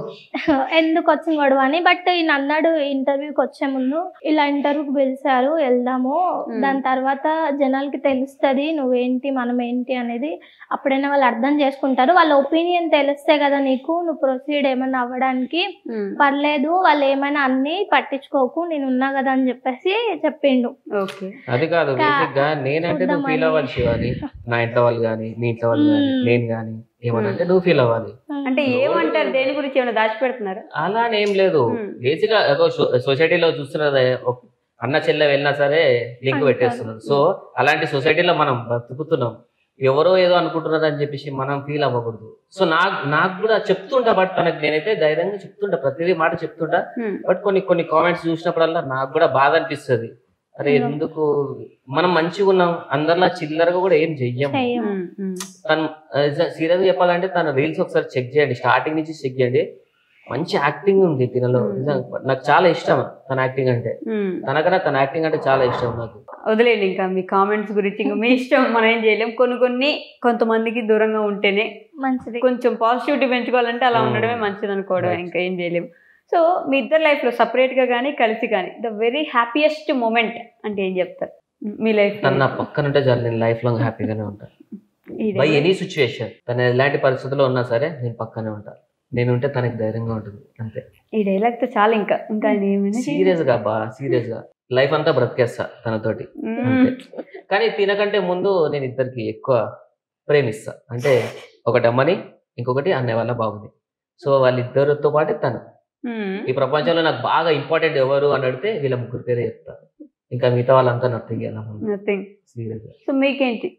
ఎందుకు వచ్చిన గొడవ అని బట్ ఈయన అన్నాడు ఇంటర్వ్యూకి వచ్చే ముందు ఇలా ఇంటర్వ్యూకి పిలిచారు వెళ్దాము Hmm. దాని తర్వాత జనాలకి తెలుస్తుంది నువ్వేంటి మనం ఏంటి అనేది అప్పుడైనా వాళ్ళు అర్థం చేసుకుంటారు వాళ్ళ ఒపీనియన్ తెలిస్తే కదా నీకు నువ్వు ప్రొసీడ్ ఏమైనా అవ్వడానికి పర్లేదు వాళ్ళు ఏమైనా అన్ని పట్టించుకోకు నేను ఉన్నా కదా అని చెప్పేసి చెప్పిండు ఓకే అది కాదు కా- బేసిక్ గా నేనంటే నువ్వు ఫీల్ చూద్దామని. అవ్వాలి శివాని నా ఇంట్లో వాళ్ళు కానీ మీ ఇంట్లో వాళ్ళు కానీ మ్మ్. నేను కానీ ఏమనంటే నువ్వు ఫీల్ అవ్వాలి అంటే ఏమంటారు దేని గురించి ఏమైనా దాచిపెడుతున్నారు అలా అని ఏం లేదు మ్మ్. బేసిక్ గా ఏదో సో- సొసైటీలో చూస్తున్నదే ఒక అన్న చెల్లె వెళ్ళినా సరే లింక్ అంటారు. పెట్టేస్తున్నారు సో అలాంటి సొసైటీలో మనం బతుకుతున్నాం ఎవరో ఏదో అనుకుంటున్నారు అని చెప్పేసి మనం ఫీల్ అవ్వకూడదు సో నాకు నాకు కూడా చెప్తుంటా బట్ తనకు నేనైతే ధైర్యంగా చెప్తుంటా ప్రతిదీ మాట చెప్తుంటా బట్ కొన్ని కొన్ని కామెంట్స్ చూసినప్పుడల్లా నాకు కూడా బాధ అనిపిస్తుంది అరే అవును. ఎందుకు మనం మంచిగా ఉన్నాం అందరిలా చిల్లరగా కూడా ఏం చెయ్యం చెయ్యము తను సీరియస్ చెప్పాలంటే తన రీల్స్ ఒకసారి చెక్ చేయండి స్టార్టింగ్ నుంచి చెక్ చేయండి మంచి యాక్టింగ్ ఉంది తినలో Hmm. నిజంగా నాకు చాలా ఇష్టం తన యాక్టింగ్ అంటే తనకన్నా తన యాక్టింగ్ అంటే చాలా ఇష్టం నాకు వదిలేండి ఇంకా మీ కామెంట్స్ గురించి ఇంకా మీ ఇష్టం మనం ఏం చేయలేం కొన్ని కొన్ని కొంతమందికి దూరంగా ఉంటేనే మంచిది కొంచెం పాజిటివిటీ పెంచుకోవాలంటే అలా Hmm. ఉండడమే మంచిది అనుకోవడం Right. ఇంకా ఏం చేయలేము సో మీ ఇద్దరు లైఫ్ లో సపరేట్ గా కానీ కలిసి కానీ ద వెరీ హ్యాపీయెస్ట్ మూమెంట్ అంటే ఏం చెప్తారు మీ లైఫ్ తను నా పక్కన ఉంటే చాలు నేను లైఫ్ లాంగ్ హ్యాపీగానే ఉంటాను బై ఎనీ సిచ్యువేషన్ తను ఎలాంటి పరిస్థితుల్లో ఉన్నా సరే నేను పక్కనే ఉంటాను నేను ఉంటే తనకి ధైర్యంగా ఉంటుంది అంతే ఈ డైలాగ్ తో చాలా ఇంకా ఇంకా ఏమైనా సీరియస్ గా బా సీరియస్ గా లైఫ్ అంతా బ్రతికేస్తా తనతోటి అంతే కానీ తినకంటే ముందు నేను ఇద్దరికి ఎక్కువ ప్రేమిస్తా అంటే ఒకటి అమ్మని ఇంకొకటి అన్నయ్య వాళ్ళ బాబుని సో వాళ్ళిద్దరితో పాటు తను ఈ ప్రపంచంలో నాకు బాగా ఇంపార్టెంట్ ఎవరు అని అడిగితే వీళ్ళ ముగ్గురు పేరే చెప్తా ఇంకా మిగతా వాళ్ళంతా నథింగ్ ఎలా నథింగ్ సీరియస్ సో మీకేంటి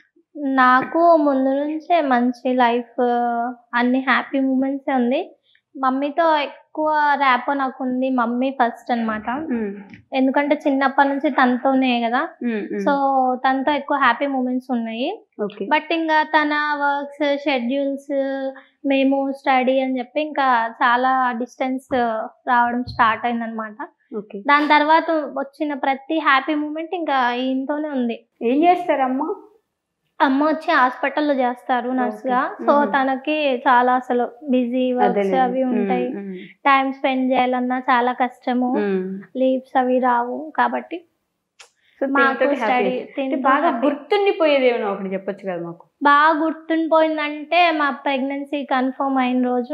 నాకు ముందు నుంచే మంచి లైఫ్ అన్ని హ్యాపీ మూమెంట్స్ ఉంది మమ్మీతో ఎక్కువ ర్యాపో నాకు ఉంది మమ్మీ ఫస్ట్ అన్నమాట ఎందుకంటే చిన్నప్పటి నుంచి తనతోనే కదా సో తనతో ఎక్కువ హ్యాపీ మూమెంట్స్ ఉన్నాయి ఓకే బట్ ఇంకా తన వర్క్స్ షెడ్యూల్స్ మేము స్టడీ అని చెప్పి ఇంకా చాలా డిస్టెన్స్ రావడం స్టార్ట్ అయిందనమాట ఓకే దాని తర్వాత వచ్చిన ప్రతి హ్యాపీ మూమెంట్ ఇంకా ఈయనతోనే ఉంది ఏం చేస్తారమ్మా అమ్మ వచ్చి హాస్పిటల్లో చేస్తారు నర్స్ గా Okay. So Mhm. తనకి చాలా అసలు బిజీ వర్క్స్ అదేలే. అవి ఉంటాయి ఉమ్, ఉమ్, టైం స్పెండ్ చేయాలన్నా చాలా కష్టము ఉమ్. లీవ్స్ అవి రావు కాబట్టి సో మాకు దీంతోటి స్టడీ happy. అంటే బాగా గుర్తుండిపోయేది ఏమైనా ఒకటి చెప్పొచ్చు కదా మాకు బాగా గుర్తుండిపోయిందంటే మా ప్రెగ్నెన్సీ కన్ఫర్మ్ అయిన రోజు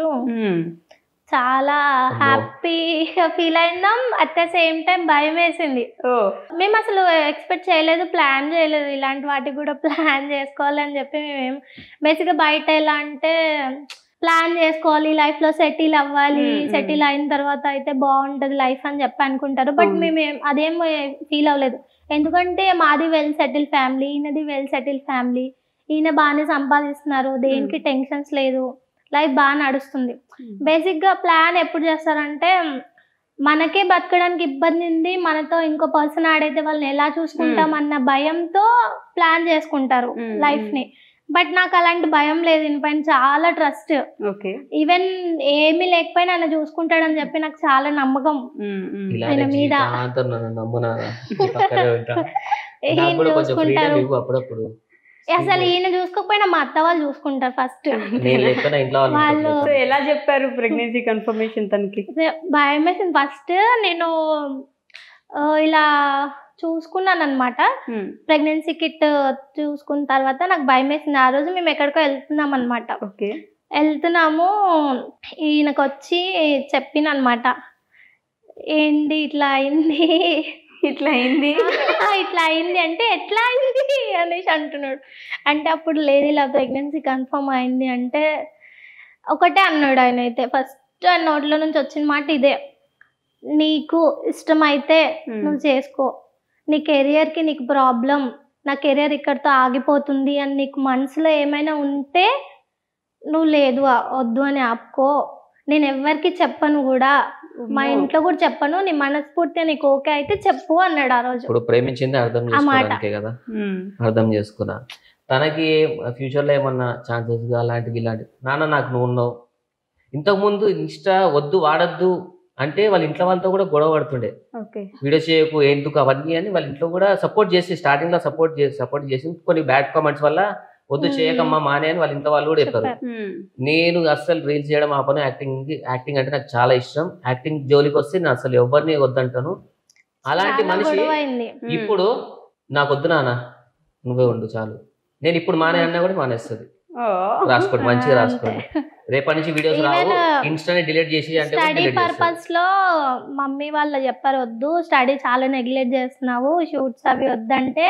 చాలా అమ్మో. హ్యాపీగా ఫీల్ అయినాం అట్ ద సేమ్ టైం భయం వేసింది ఓ మేము అసలు ఎక్స్పెక్ట్ చేయలేదు ప్లాన్ చేయలేదు ఇలాంటి వాటికి కూడా ప్లాన్ చేసుకోవాలని చెప్పి మేము బేసిక్గా బయట ఎలా అంటే ప్లాన్ చేసుకోవాలి లైఫ్ లో సెటిల్ అవ్వాలి మ్మ్, మ్మ్. సెటిల్ అయిన తర్వాత అయితే బాగుంటది లైఫ్ అని చెప్పి అనుకుంటారు బట్ అవును. మేము ఏం- అదేం ఫీల్ అవ్వలేదు ఎందుకంటే మాది వెల్ సెటిల్ ఫ్యామిలీ ఈయనది వెల్ సెటిల్ ఫ్యామిలీ ఈయన బాగానే సంపాదిస్తున్నారు దేనికి టెన్షన్స్ లేదు లైఫ్ బాగా నడుస్తుంది బేసిక్ గా ప్లాన్ ఎప్పుడు చేస్తారంటే మనకే బతకడానికి ఇబ్బంది ఉంది మనతో ఇంకో పర్సన్ ఆడైతే వాళ్ళని ఎలా చూసుకుంటాం అన్న భయంతో ప్లాన్ చేసుకుంటారు Hmm, లైఫ్ ని బట్ నాకు అలాంటి భయం లేదు ఈయనపైన చాలా ట్రస్ట్ ఓకే ఈవెన్ ఏమీ లేకపోయినా ఆయన చూసుకుంటాడని చెప్పి నాకు చాలా నమ్మకం ఇలానే ఆయన మీద. జీవితాంతం నన్ను నమ్మునా నీ పక్కనే ఉంటా నాకు ఈయన కూడా కొంచెం ఫ్రీడమ్ చూసుకుంటారు ఇవ్వు అప్పుడప్పుడు అసలు ఈయన చూసుకోకపోయినా మా అత్త వాళ్ళు చూసుకుంటారు ఫస్ట్ నేను లేకపోయినా ఇంట్లో వాళ్ళు వాళ్ళు- సో ఎలా చెప్పారు ప్రెగ్నెన్సీ కన్ఫర్మేషన్ తనకి భయం వేసింది ఫస్ట్ నేను ఆ, ఇలా చూసుకున్నాను అనమాట ఉమ్, ప్రెగ్నెన్సీ కిట్ చూసుకున్న తర్వాత నాకు భయం వేసింది ఆ రోజు మేము ఎక్కడికో వెళ్తున్నాం అనమాట ఓకే వెళ్తున్నాము ఈయనకు వచ్చి చెప్పిన అనమాట ఏంటి ఇట్లా అయింది ఇట్లా అయింది "ఆ, ఇట్లా అయింది అంటే ఎట్లా అయింది అనేసి అంటున్నాడు అంటే అప్పుడు లేదు ఇలా ప్రెగ్నెన్సీ కన్ఫర్మ్ అయింది అంటే ఒకటే అన్నాడు ఆయన అయితే ఫస్ట్ ఆయన నోట్లో నుంచి వచ్చిన మాట ఇదే నీకు ఇష్టమైతే Hmm. నువ్వు చేసుకో నీ కెరియర్కి నీకు ప్రాబ్లం నా కెరియర్ ఇక్కడితో ఆగిపోతుంది అని నీకు మనసులో ఏమైనా ఉంటే నువ్వు లేదు ఆ- వద్దు అని ఆపుకో నేను ఎవరికి చెప్పను కూడా మా ఇంట్లో కూడా చెప్పను నీ మనస్ఫూర్తిగా నీకు ఓకే అయితే చెప్పు అన్నాడు ఆ రోజు ఇప్పుడు ప్రేమించింది అర్థం ఆ మాట. చేసుకోవడానికే కదా ఉమ్, అర్థం చేసుకున్నా తనకి ఫ్యూచర్లో ఏమన్నా ఛాన్సెస్ అలాంటివి ఇలాంటివి నాన్న నాకు నువ్వు ఉన్నావు ఇంతకుముందు ఇన్స్టా వద్దు వాడద్దు అంటే వాళ్ళ ఇంట్లో వాళ్ళతో కూడా గొడవ పడుతుండే ఓకే వీడియో చేయకు ఎందుకు అవన్నీ అని వాళ్ళ ఇంట్లో కూడా సపోర్ట్ చేసి స్టార్టింగ్ లో సపోర్ట్ చేసి సపోర్ట్ చేసి కొన్ని బ్యాడ్ కామెంట్స్ వల్ల వద్దు Hmm. చేయకమ్మా మానే అని వాళ్ళ ఇంట్లో వాళ్ళు కూడా చెప్పారు చెప్పారు. ఉమ్, నేను అస్సలు రీల్స్ చేయడం ఆపను యాక్టింగ్ యాక్టింగ్ అంటే నాకు చాలా ఇష్టం యాక్టింగ్ జోలికి వస్తే నేను అసలు ఎవరిని వద్దంటాను అలాంటి చాలా మనిషి గొడవ అయింది ఉమ్. ఇప్పుడు నాకు వద్దు నాన్న నువ్వే ఉండు చాలు నేను ఇప్పుడు మానే అన్నా కూడా మానేస్తుంది ఓ, రాసుకోండి మంచిగా ఆ, రాసుకోండి రేపటి నుంచి వీడియోస్ రావు Even, ఇన్స్టానే డిలీట్ చేసి అంటే కూడా స్టడీ delete చేస్తాను. పర్పస్ లో మమ్మీ వాళ్ళు చెప్పారు వద్దు స్టడీ చాలా నెగ్లెక్ట్ చేస్తున్నావు షూట్స్ అవి వద్దంటే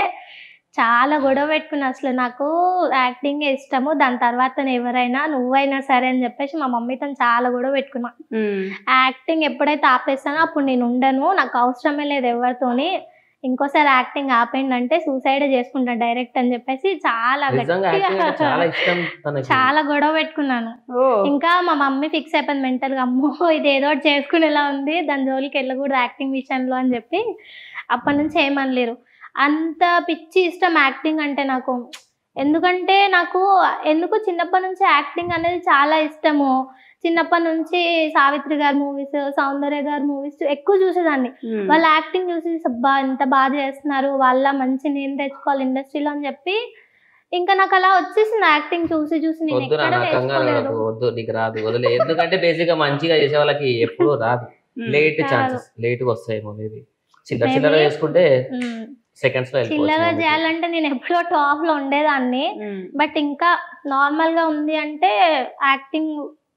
చాలా గొడవ పెట్టుకున్నా అసలు నాకు యాక్టింగ్ ఇష్టము దాని తర్వాత ఎవరైనా నువ్వైనా సరే అని చెప్పేసి మా మమ్మీతో చాలా గొడవ పెట్టుకున్నా ఉమ్, యాక్టింగ్ ఎప్పుడైతే ఆపేస్తానో అప్పుడు నేను ఉండను నాకు అవసరమే లేదు ఎవరితోని ఇంకోసారి యాక్టింగ్ ఆపేయండి అంటే సూసైడ్ చేసుకుంటాను డైరెక్ట్ అని చెప్పేసి చాలా నిజంగా యాక్టింగ్ అంటే చాలా గట్టిగా ఇష్టం తనకి చాలా గొడవ పెట్టుకున్నాను ఓ, ఇంకా మా మమ్మీ ఫిక్స్ అయిపోయింది మెంటల్ గా అమ్మో ఇది ఏదో ఒకటి చేసుకునేలా ఉంది దాని జోలికి వెళ్ళకూడదు యాక్టింగ్ విషయంలో అని చెప్పి అప్పటి నుంచి ఏమనలేరు అంత పిచ్చి ఇష్టం యాక్టింగ్ అంటే నాకు ఎందుకంటే నాకు ఎందుకు చిన్నప్పటి నుంచి యాక్టింగ్ అనేది చాలా ఇష్టము చిన్నప్పటి నుంచి సావిత్రి గారి మూవీస్ సౌందర్య గారి మూవీస్ ఎక్కువ చూసేదాన్ని ఉమ్, వాళ్ళ యాక్టింగ్ చూసి అబ్బా ఎంత బాగా చేస్తున్నారు వాళ్ళ మంచి నేను తెచ్చుకోవాలి ఇండస్ట్రీలో అని చెప్పి ఇంకా నాకు అలా వచ్చేసింది యాక్టింగ్ చూసి చూసి నేను వద్దు ఎక్కడ నాన్న కంగారు నేర్చుకోలేదు పడకు, వద్దు నీకు రాదు వదిలే ఎందుకంటే బేసిక్ గా మంచిగా చేసే వాళ్ళకి ఎప్పుడూ రాదు ఉమ్, లేట్ రాదు. ఛాన్సెస్ లేట్ గా వస్తాయేమో మేబీ చిల్లర Maybe. చిల్లర చేసుకుంటే ఉమ్. సెకండ్స్ లో చిల్లగా వెళ్ళిపోవచ్చు చేయాలంటే నేను ఎప్పుడో టాప్ లో ఉండేదాన్ని ఉమ్, బట్ ఇంకా నార్మల్ గా ఉంది అంటే యాక్టింగ్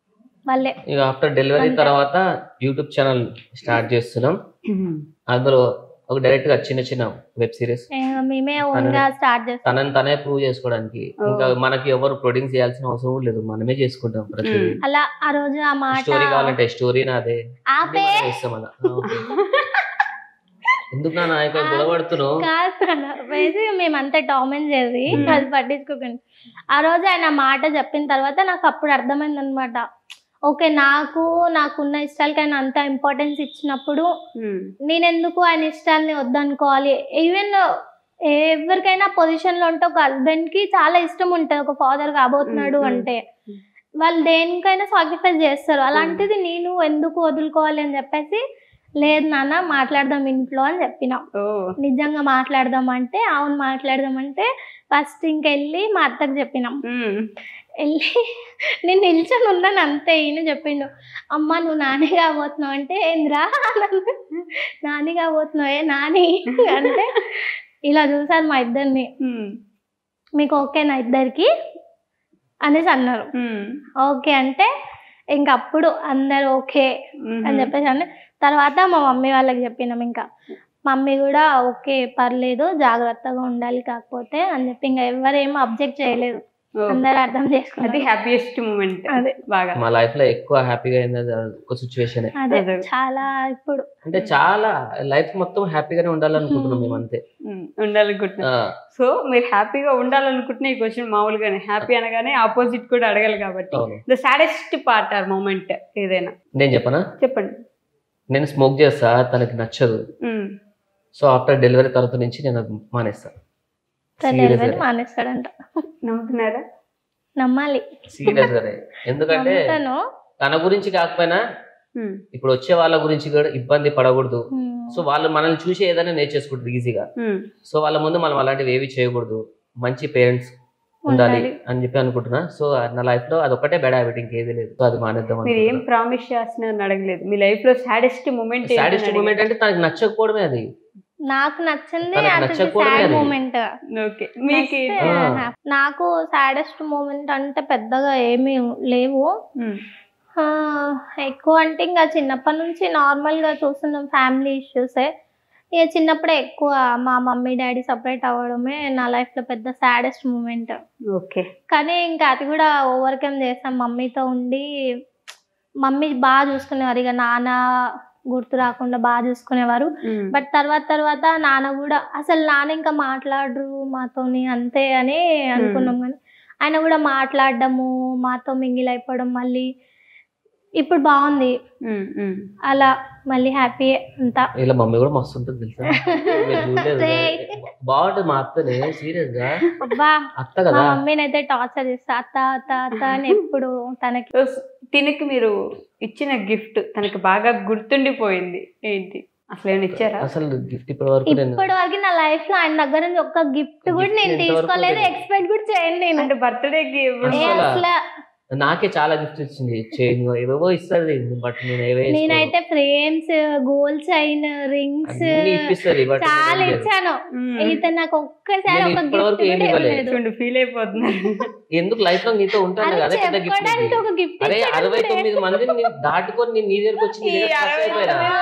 వల్లే ఇక ఆఫ్టర్ డెలివరీ అంతే. తర్వాత యూట్యూబ్ ఛానల్ స్టార్ట్ చేస్తున్నాం ఉమ్, అందులో ఒక డైరెక్ట్ గా చిన్న చిన్న వెబ్ సిరీస్ ఏ, మేమే ఓన్ గా స్టార్ట్ చేస్తాం తనని తనే ప్రూవ్ చేసుకోవడానికి ఓ. ఇంకా మనకి ఎవరు ప్రొడ్యూస్ చేయాల్సిన అవసరం కూడా లేదు మనమే చేసుకుంటాం ప్రతి ఉమ్. అలా ఆ రోజు ఆ మాట స్టోరీ కావాలంటే స్టోరీ నాదే ఆపే అన్నీ మనమే ఇస్తాం అలా. ఆ, ఓకే. ఎందుకు నా నాయక గొడవడుతున్నావు కాదు నాన్న. వేసి మేమంతా టామ్ అండ్ జెర్రీ Hmm. అది పట్టించుకోకండి ఆ రోజు ఆయన మాట చెప్పిన తర్వాత నాకు అప్పుడు అర్థమైంది అనమాట ఓకే నాకు నాకున్న ఇష్టాలకి ఆయన అంత ఇంపార్టెన్స్ ఇచ్చినప్పుడు ఉమ్, నేను ఎందుకు ఆయన ఇష్టాలని వద్దనుకోవాలి ఈవెన్ ఎవరికైనా పొజిషన్ లో ఉంటే ఒక హస్బెండ్ కి చాలా ఇష్టం ఉంటుంది ఒక ఫాదర్ కాబోతున్నాడు Mm, mm. అంటే వాళ్ళు దేనికైనా సాక్రిఫైస్ చేస్తారు అలాంటిది నేను ఎందుకు వదులుకోవాలి అని చెప్పేసి లేదు నాన్న మాట్లాడదాం ఇంట్లో అని చెప్పిన ఓ నిజంగా మాట్లాడదాం అంటే అవును మాట్లాడదాం అంటే ఫస్ట్ ఇంకెళ్ళి మా అత్తకు చెప్పినాం ఉమ్, వెళ్ళి నేను నిల్చొని ఉన్నాను అంతే ఈయన చెప్పిండు అమ్మ నువ్వు నాని కాబోతున్నావు అంటే ఏంద్రా అన్నాను. నాని కాబోతున్నావు ఏ నాని అంటే ఇలా చూసారు మా ఇద్దరిని ఉమ్, మీకు ఓకేనా ఇద్దరికి అనేసి అన్నారు ఉమ్, ఓకే అంటే ఇంక అప్పుడు అందరు ఓకే ఉమ్, అని చెప్పేసి అంటే తర్వాత మా మమ్మీ వాళ్ళకి చెప్పినాం ఇంకా మమ్మీ కూడా ఓకే పర్లేదు జాగ్రత్తగా ఉండాలి కాకపోతే అని చెప్పి ఇంకా ఎవరేమో అబ్జెక్ట్ చేయలేదు ఓ, అందరు అర్థం అది చేసుకున్నారు హ్యాపీయెస్ట్ మూమెంట్ అదే. బాగా మా లైఫ్ లో ఎక్కువ హ్యాపీగా అయింది అది ఒక సిచ్యువేషన్ అదే అదే. చాలా ఇప్పుడు అంటే చాలా లైఫ్ మొత్తం హ్యాపీగానే ఉండాలనుకుంటున్నాం మేము అంతే ఉమ్, ఉండాలనుకుంటున్నా ఆ, సో మీరు హ్యాపీగా ఉండాలనుకుంటున్న ఈ క్వశ్చన్ మామూలుగానే హ్యాపీ అనగానే ఆపోజిట్ కూడా అడగాలి కాబట్టి అవును the saddest part or moment ఏదైనా నేను చెప్పనా చెప్పండి నేను స్మోక్ చేస్తా తనకి నచ్చదు ఉమ్, సో ఆఫ్టర్ డెలివరీ తర్వాత నుంచి నేను అది మానేస్తా డెలివరీ సీరియస్ మానేస్తాడంట నమ్ముతున్నారా నమ్మాలి సీరియస్ గానే ఎందుకంటే నమ్ముతాను తన గురించి కాకపోయినా ఉమ్, ఇప్పుడు వచ్చే వాళ్ళ గురించి కూడా ఇబ్బంది పడకూడదు ఉమ్. సో వాళ్ళు మనల్ని చూసి ఏదైనా నేర్చేసుకుంటారు ఈజీగా ఉమ్, సో వాళ్ళ ముందు మనం అలాంటివి ఏవి చేయకూడదు మంచి పేరెంట్స్ ఉండాలి ఉండాలి. అని చెప్పి అనుకుంటున్నా సో నా లైఫ్ లో అది ఒకటే బెడ్ హ్యాబిట్ ఇంకేది లేదు సో అది మానేద్దాం మీరు ఏం ప్రామిస్ చేస్తున్నారని అడగలేదు మీ లైఫ్ లో సాడెస్ట్ మూమెంట్ సాడెస్ట్ మూమెంట్ అంటే తనకి నచ్చకపోవడమే అది నాకు నచ్చింది తనకు అది నచ్చకపోవడమే సాడ్ అది. మూమెంట్ ఓకే మీకు ఆ. నాకు సాడెస్ట్ మూమెంట్ అంటే పెద్దగా ఏమీ లేవు ఉమ్, ఆ, ఎక్కువ అంటే ఇంకా చిన్నప్పటి నుంచి నార్మల్గా చూస్తున్నాం ఫ్యామిలీ ఇష్యూసే ఇక చిన్నప్పుడే ఎక్కువ మా మమ్మీ డాడీ సపరేట్ అవ్వడమే నా లైఫ్లో పెద్ద సాడెస్ట్ మూమెంట్ ఓకే కానీ ఇంకా అది కూడా ఓవర్కమ్ చేసాం మమ్మీతో ఉండి మమ్మీ బాగా చూసుకునేవారు ఇక నాన్న గుర్తు రాకుండా బాగా చూసుకునేవారు ఉమ్, బట్ తర్వాత తర్వాత నాన్న కూడా అసలు నాన్న ఇంకా మాట్లాడరు మాతోని అంతే అని అనుకున్నాం కానీ ఆయన కూడా మాట్లాడడము మాతో మింగిల్ అయిపోవడం మళ్ళీ ఇప్పుడు బాగుంది ఉమ్, ఉమ్. అలా మళ్ళీ హ్యాపీ అంతా ఇలా మమ్మీ కూడా మస్తు ఉంటుంది తెలుసా మీరు చూడలేదు రే. బాగుంటుంది మా అత్తనే సీరియస్ గా అబ్బా అత్త మా కదా మమ్మీని అయితే టార్చర్ చేస్తా అత్త అత్త అత్త అని ఎప్పుడు తనకి సో తినకి మీరు ఇచ్చిన గిఫ్ట్ తనకి బాగా గుర్తుండిపోయింది ఏంటి అసలు ఏమైనా ఇచ్చారా అసలు గిఫ్ట్ ఇప్పటి వరకు నేను ఇప్పటి వరకు నా లైఫ్ లో ఆయన దగ్గర నుంచి ఒక్క గిఫ్ట్ కూడా Gift నేను ఇంతవరకు తీసుకోలేదు లేదు. ఎక్స్పెక్ట్ కూడా చేయను నేను అంటే బర్త్డేకి ఏ అసలు అసలు నాకే చాలా గిఫ్ట్ ఇచ్చింది చైన్ ఏవేవో ఇస్తుంది బట్ నేను ఏవే ఇస్తాను. నేనైతే ఫ్రేమ్స్ గోల్డ్ చైన్ రింగ్స్ అన్ని ఇప్పిస్తుంది బట్ చాలా ఇచ్చాను ఇతను నాకు ఒక్కసారి నేను ఒక ఇప్పటివరకు గిఫ్ట్ ఏమీ కూడా ఇవ్వలేదు. ఇవ్వలేదు చూడండి ఫీల్ అయిపోతున్నారు ఎందుకు లైఫ్ లో నీతో ఉంటాను అది కదా అదే పెద్ద గిఫ్ట్ చెప్పుకోవడానికి ఒక గిఫ్ట్ అరే అరవై తొమ్మిది మందిని నేను దాటుకొని నేను నీ దగ్గరకు వచ్చి నీ ఈ దగ్గర అరవై stuck అయిపోయినా.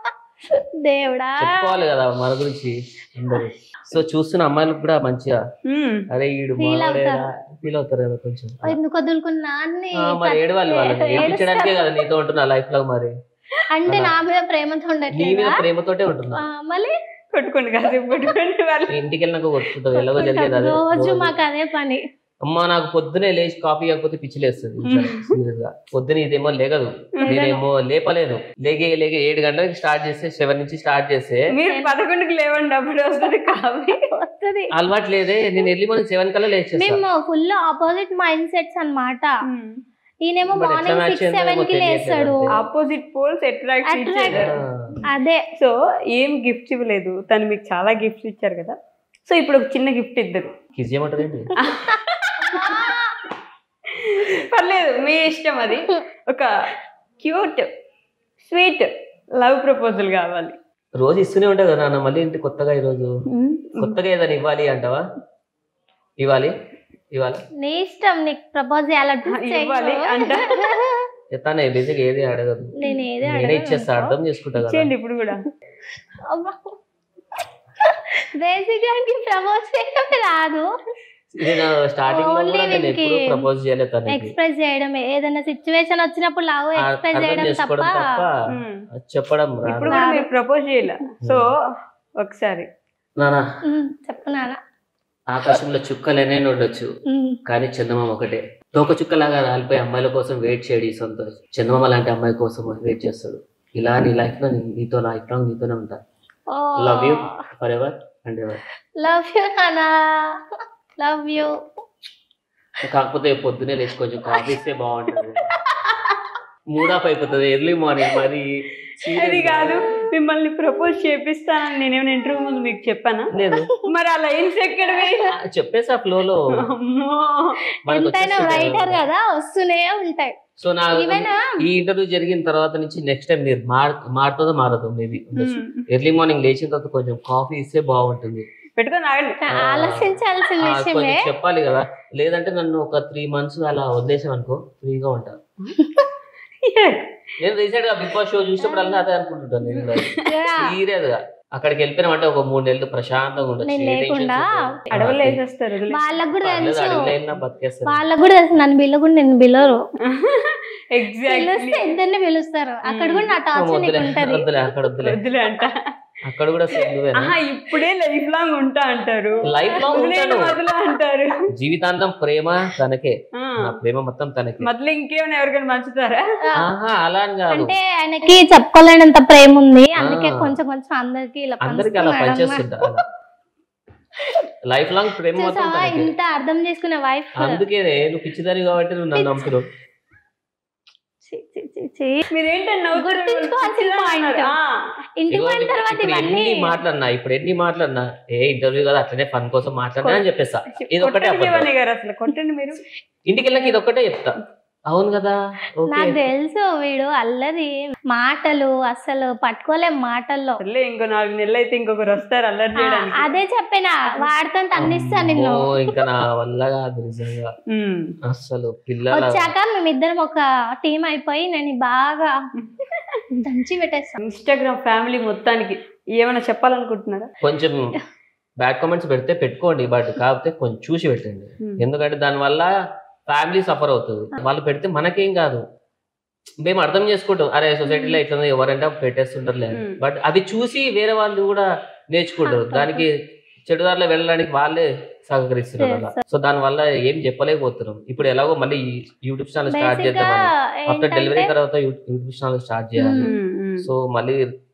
దేవుడా చెప్పుకోవాలి కదా మన గురించి అందరూ సో చూస్తున్న అమ్మాయిలకు కూడా మంచిగా ఉమ్, అరే ఈడు Feel అవుతారు. ఫీల్ అవుతారు కదా కొంచెం ఎందుకు వదులుకున్నా అని ఆ, మరి ఏడవాలి వాళ్ళని ఏడుస్తారు. ఏడ్పించడానికే కదా నీతో ఉంటున్నా లైఫ్ లో మరి అంటే అలా. నా మీద ప్రేమతో నీ మీద ఉండట్లేదా ప్రేమతోటే ఉంటున్నా ఆ, మళ్ళీ కొట్టుకోండి కాసేపు కొట్టుకోండి వాళ్ళు ఇంటికి వెళ్ళినాక కొట్టుకుంటావు ఎలాగో జరిగేది అదే రోజు రోజు. మాకు అదే పని అమ్మ నాకు పొద్దునే లేచి కాఫీ కాకపోతే పిచ్చి లేస్తుంది సీరియస్ గా పొద్దున ఇదేమో లేగదు నేనేమో లేపలేను లేగే లేగే ఏడు గంటలకి స్టార్ట్ చేస్తే సెవెన్ నుంచి స్టార్ట్ చేస్తే మీరు పదకొండుకి లేవండి అప్పుడు వస్తుంది కాఫీ వస్తుంది అలవాటు లేదే నేను ఎర్లీ మార్నింగ్ సెవెన్ కల్లా లేచేస్తా మేము ఫుల్ ఆపోజిట్ మైండ్ సెట్స్ అన్నమాట ఈయనేమో But ఎట్లా మార్నింగ్ match సిక్స్ అయిందో సెవెన్ ఏమో కి తెలియట్లేదు లేస్తాడు అంతే. Opposite poles attract Attract. ఇచ్చారు అదే సో ఏం గిఫ్ట్స్ ఇవ్వలేదు తను మీకు చాలా గిఫ్ట్స్ ఇచ్చారు కదా సో ఇప్పుడు ఒక చిన్న గిఫ్ట్ ఇద్దరు కిజ్ ఏమంటారు ఏంటి పర్లేదు మీ ఇష్టం అది ఒక క్యూట్ స్వీట్ లవ్ ప్రపోజల్ కావాలి రోజు ఇస్తూనే ఉంటా కదా నాన్న మళ్ళీ ఏంటి కొత్తగా ఈరోజు కొత్తగా ఏదైనా ఇవ్వాలి అంటావా ఇవ్వాలి ఇవ్వాలి నీ ఇష్టం నీకు ప్రపోజ్ చేయాలంటే ఇవ్వాలి అంట తనే బేసిక్ ఏది అడగదు నేను ఏది నేనే ఇచ్చేస్తా అడగను అర్థం చేసుకుంటా కదా చేయండి ఇప్పుడు కూడా బేసిక్ గా ప్రపోజ్ చేయడం రాదు నేను స్టార్టింగ్ లో Only కూడా నేను వీనికి ఎప్పుడు ప్రపోజ్ చేయలేదు తనకి ఎక్స్ప్రెస్ చేయడం ఏదైనా సిచ్యువేషన్ వచ్చినప్పుడు లవ్ ఆ- ఎక్స్ప్రెస్ అర్థం చేయడం చేసుకోవడం తప్ప తప్ప మ్మ్. అది చెప్పడం రాదు. ఇప్పుడు కూడా మీరు ప్రపోజ్ చేయాల సో ఒకసారి నానా ఉమ్, చెప్పు నాన్న ఆకాశంలో చుక్కలేనే ఉండొచ్చు ఉమ్, కానీ చందమామ ఒకటే తోక చుక్కలాగా రాలిపోయి అమ్మాయిల కోసం వెయిట్ చేయడు ఈ సంతోష్ చందమామ లాంటి అమ్మాయి కోసం వెయిట్ చేస్తాడు ఇలా నీ లైఫ్ లో నేను నీతో లైఫ్ లాంగ్ నీతోనే ఉంటా ఓ love you for ever and ever love you నాన్న లవ్ యూ కాకపోతే పొద్దునే లేచి కొంచెం కాఫీ ఇస్తే బాగుంటుంది మూడాఫ్ అయిపోతుంది ఎర్లీ మార్నింగ్ మరి serious అది గా. కాదు మిమ్మల్ని ప్రపోజ్ చేపిస్తానని నేనేమైనా ఇంటర్వ్యూ ముందు మీకు చెప్పానా లేదు మరి ఆ లైన్స్ ఎక్కడవి ఆ, చెప్పేసా ఫ్లో లో అమ్మో మనకు ఎంతైనా వచ్చేస్తుంటాయి రైటర్ కదా. కదా వస్తూనే ఉంటాయి సో నా Even, ఈ ఇంటర్వ్యూ జరిగిన తర్వాత నుంచి నెక్స్ట్ టైం మీరు మార్ మారుతుందో మారదు మేబీ మ్మ్. ఎర్లీ మార్నింగ్ లేచిన తర్వాత కొంచెం కాఫీ ఇస్తే బాగుంటుంది పెట్టుకొని ఆగండి ఆలోచించాల్సిన ఆ, విషయమే కొంచెం చెప్పాలి కదా లేదంటే నన్ను ఒక త్రీ మంత్స్ అలా వదిలేసాం అనుకో ఫ్రీగా ఉంటా నేను రీసెంట్ గా బిగ్ బాస్ షో చూసినప్పుడు అలా అదే అనుకుంటుంటాను నేను సీరియస్ గా అక్కడికి వెళ్ళిపోయినామంటే ఒక మూడు నెలలు ప్రశాంతంగా ఉండొచ్చు నేను ఏ tensions లేకుండా ఉండవు. అడవులు వేసేస్తారు వదిలేసి. వాళ్ళకు కూడా పర్లేదు, తెలుసు అడవిలో వెళ్ళినా బతికేస్తారు వాళ్ళకు కూడా తెలుసు నన్ను పిల్ల కూడా నేను పిల్లరు ఎగ్జాక్ట్లీ పిలిస్తే ఇద్దరిని పిలుస్తారు అక్కడ కూడా నా టార్చర్ వద్దులే నీకు ఉంటది వద్దులే అక్కడ వద్దులే వద్దులే అంట అక్కడ కూడా సేమ్ నువ్వేనా ఆహా ఇప్పుడే లైఫ్ లాంగ్ ఉంటా అంటారు లైఫ్ లో వదిలేను ఉంటాను వదిలే అంటారు జీవితాంతం ప్రేమ తనకే ఆ, నా ప్రేమ మొత్తం తనకే మొదలు ఇంకేమైనా ఎవరికైనా మంచుతారా ఆహా అలా అని కాదు అంటే ఆయనకి చెప్పుకోలేనంత ప్రేమ ఉంది అందుకే ఆ. కొంచెం కొంచెం అందరికి ఇలా అందరికి అలా పంచుతున్నాడు పనిచేస్తుంటా అలా లైఫ్ లాంగ్ ప్రేమ మొత్తం చూసావా తనకే ఇంత అర్థం చేసుకునే వైఫ్ అందుకే నువ్వు పిచ్చిదారి కాబట్టి నువ్వు నన్ను నమ్ముతున్నావు ఛీ, ఛీ, ఛీ, ఛీ. మీరేంటంటే నవ్వుతున్నారు? గుర్తుంచుకోవాల్సిన పిచ్చిగా point. ఉన్నారు. ఆ. ఇంటికి ఇదిగో పోయిన ఇప్పుడు- తర్వాత ఇప్పుడు ఇవన్నీ ఎన్ని మాట్లాడినా ఇప్పుడు ఎన్ని మాట్లాడినా ఏ ఇంటర్వ్యూ కదా అట్లనే ఫన్ కోసం మాట్లాడినా అని చెప్పేస్తా ఇది ఒక్కటే కొట్టండి అబద్ధం. శివాని గారు అసలు కొట్టండి మీరు ఇంటికి వెళ్ళాక ఇది ఒక్కటే చెప్తా అవును కదా ఓకే నాకు తెలుసు వీడు అల్లరి మాటలు అసలు పట్టుకోలేం మాటల్లో సర్లే ఇంకో నాలుగు నెలలు అయితే ఇంకొకరు వస్తారు అల్లరి ఆ, చేయడానికి అదే చెప్పిన వాడితో తన్నిస్తా నిన్ను అమ్మో, ఇంకా నా వల్ల కాదు నిజంగా ఉమ్. అసలు పిల్లల వచ్చాక మేమిద్దరం ఒక టీం అయిపోయి నేను బాగా దంచి పెట్టేస్తాను ఇన్స్టాగ్రామ్ ఫ్యామిలీ మొత్తానికి ఏమైనా చెప్పాలనుకుంటున్నారా కొంచెం బ్యాడ్ కామెంట్స్ పెడితే పెట్టుకోండి బట్ కాకపోతే కొంచెం చూసి పెట్టండి Hmm. ఎందుకంటే దానివల్ల ఫ్యామిలీ సఫర్ అవుతుంది వాళ్ళు పెడితే మనకేం కాదు మేము అర్థం చేసుకుంటాం అరే సొసైటీలో ఇట్లా ఎవరంటే పెట్టేస్తుంటారులే Hmm. బట్ అది చూసి వేరే వాళ్ళు కూడా నేర్చుకుంటారు దానికి చెడుదారిలో వెళ్ళడానికి వాళ్ళే సహకరిస్తున్నారు అలా సో దాని వల్ల ఏం చెప్పలేకపోతున్నాం ఇప్పుడు ఎలాగో మళ్ళీ యూట్యూబ్ ఛానల్ స్టార్ట్ బేసిక్ గా చేద్దాం ఆఫ్టర్ డెలివరీ ఏంటంటే తర్వాత యూట్యూబ్ ఛానల్ స్టార్ట్ చేయాలి Hmm. ఉమ్, ఉమ్. సో మళ్ళీ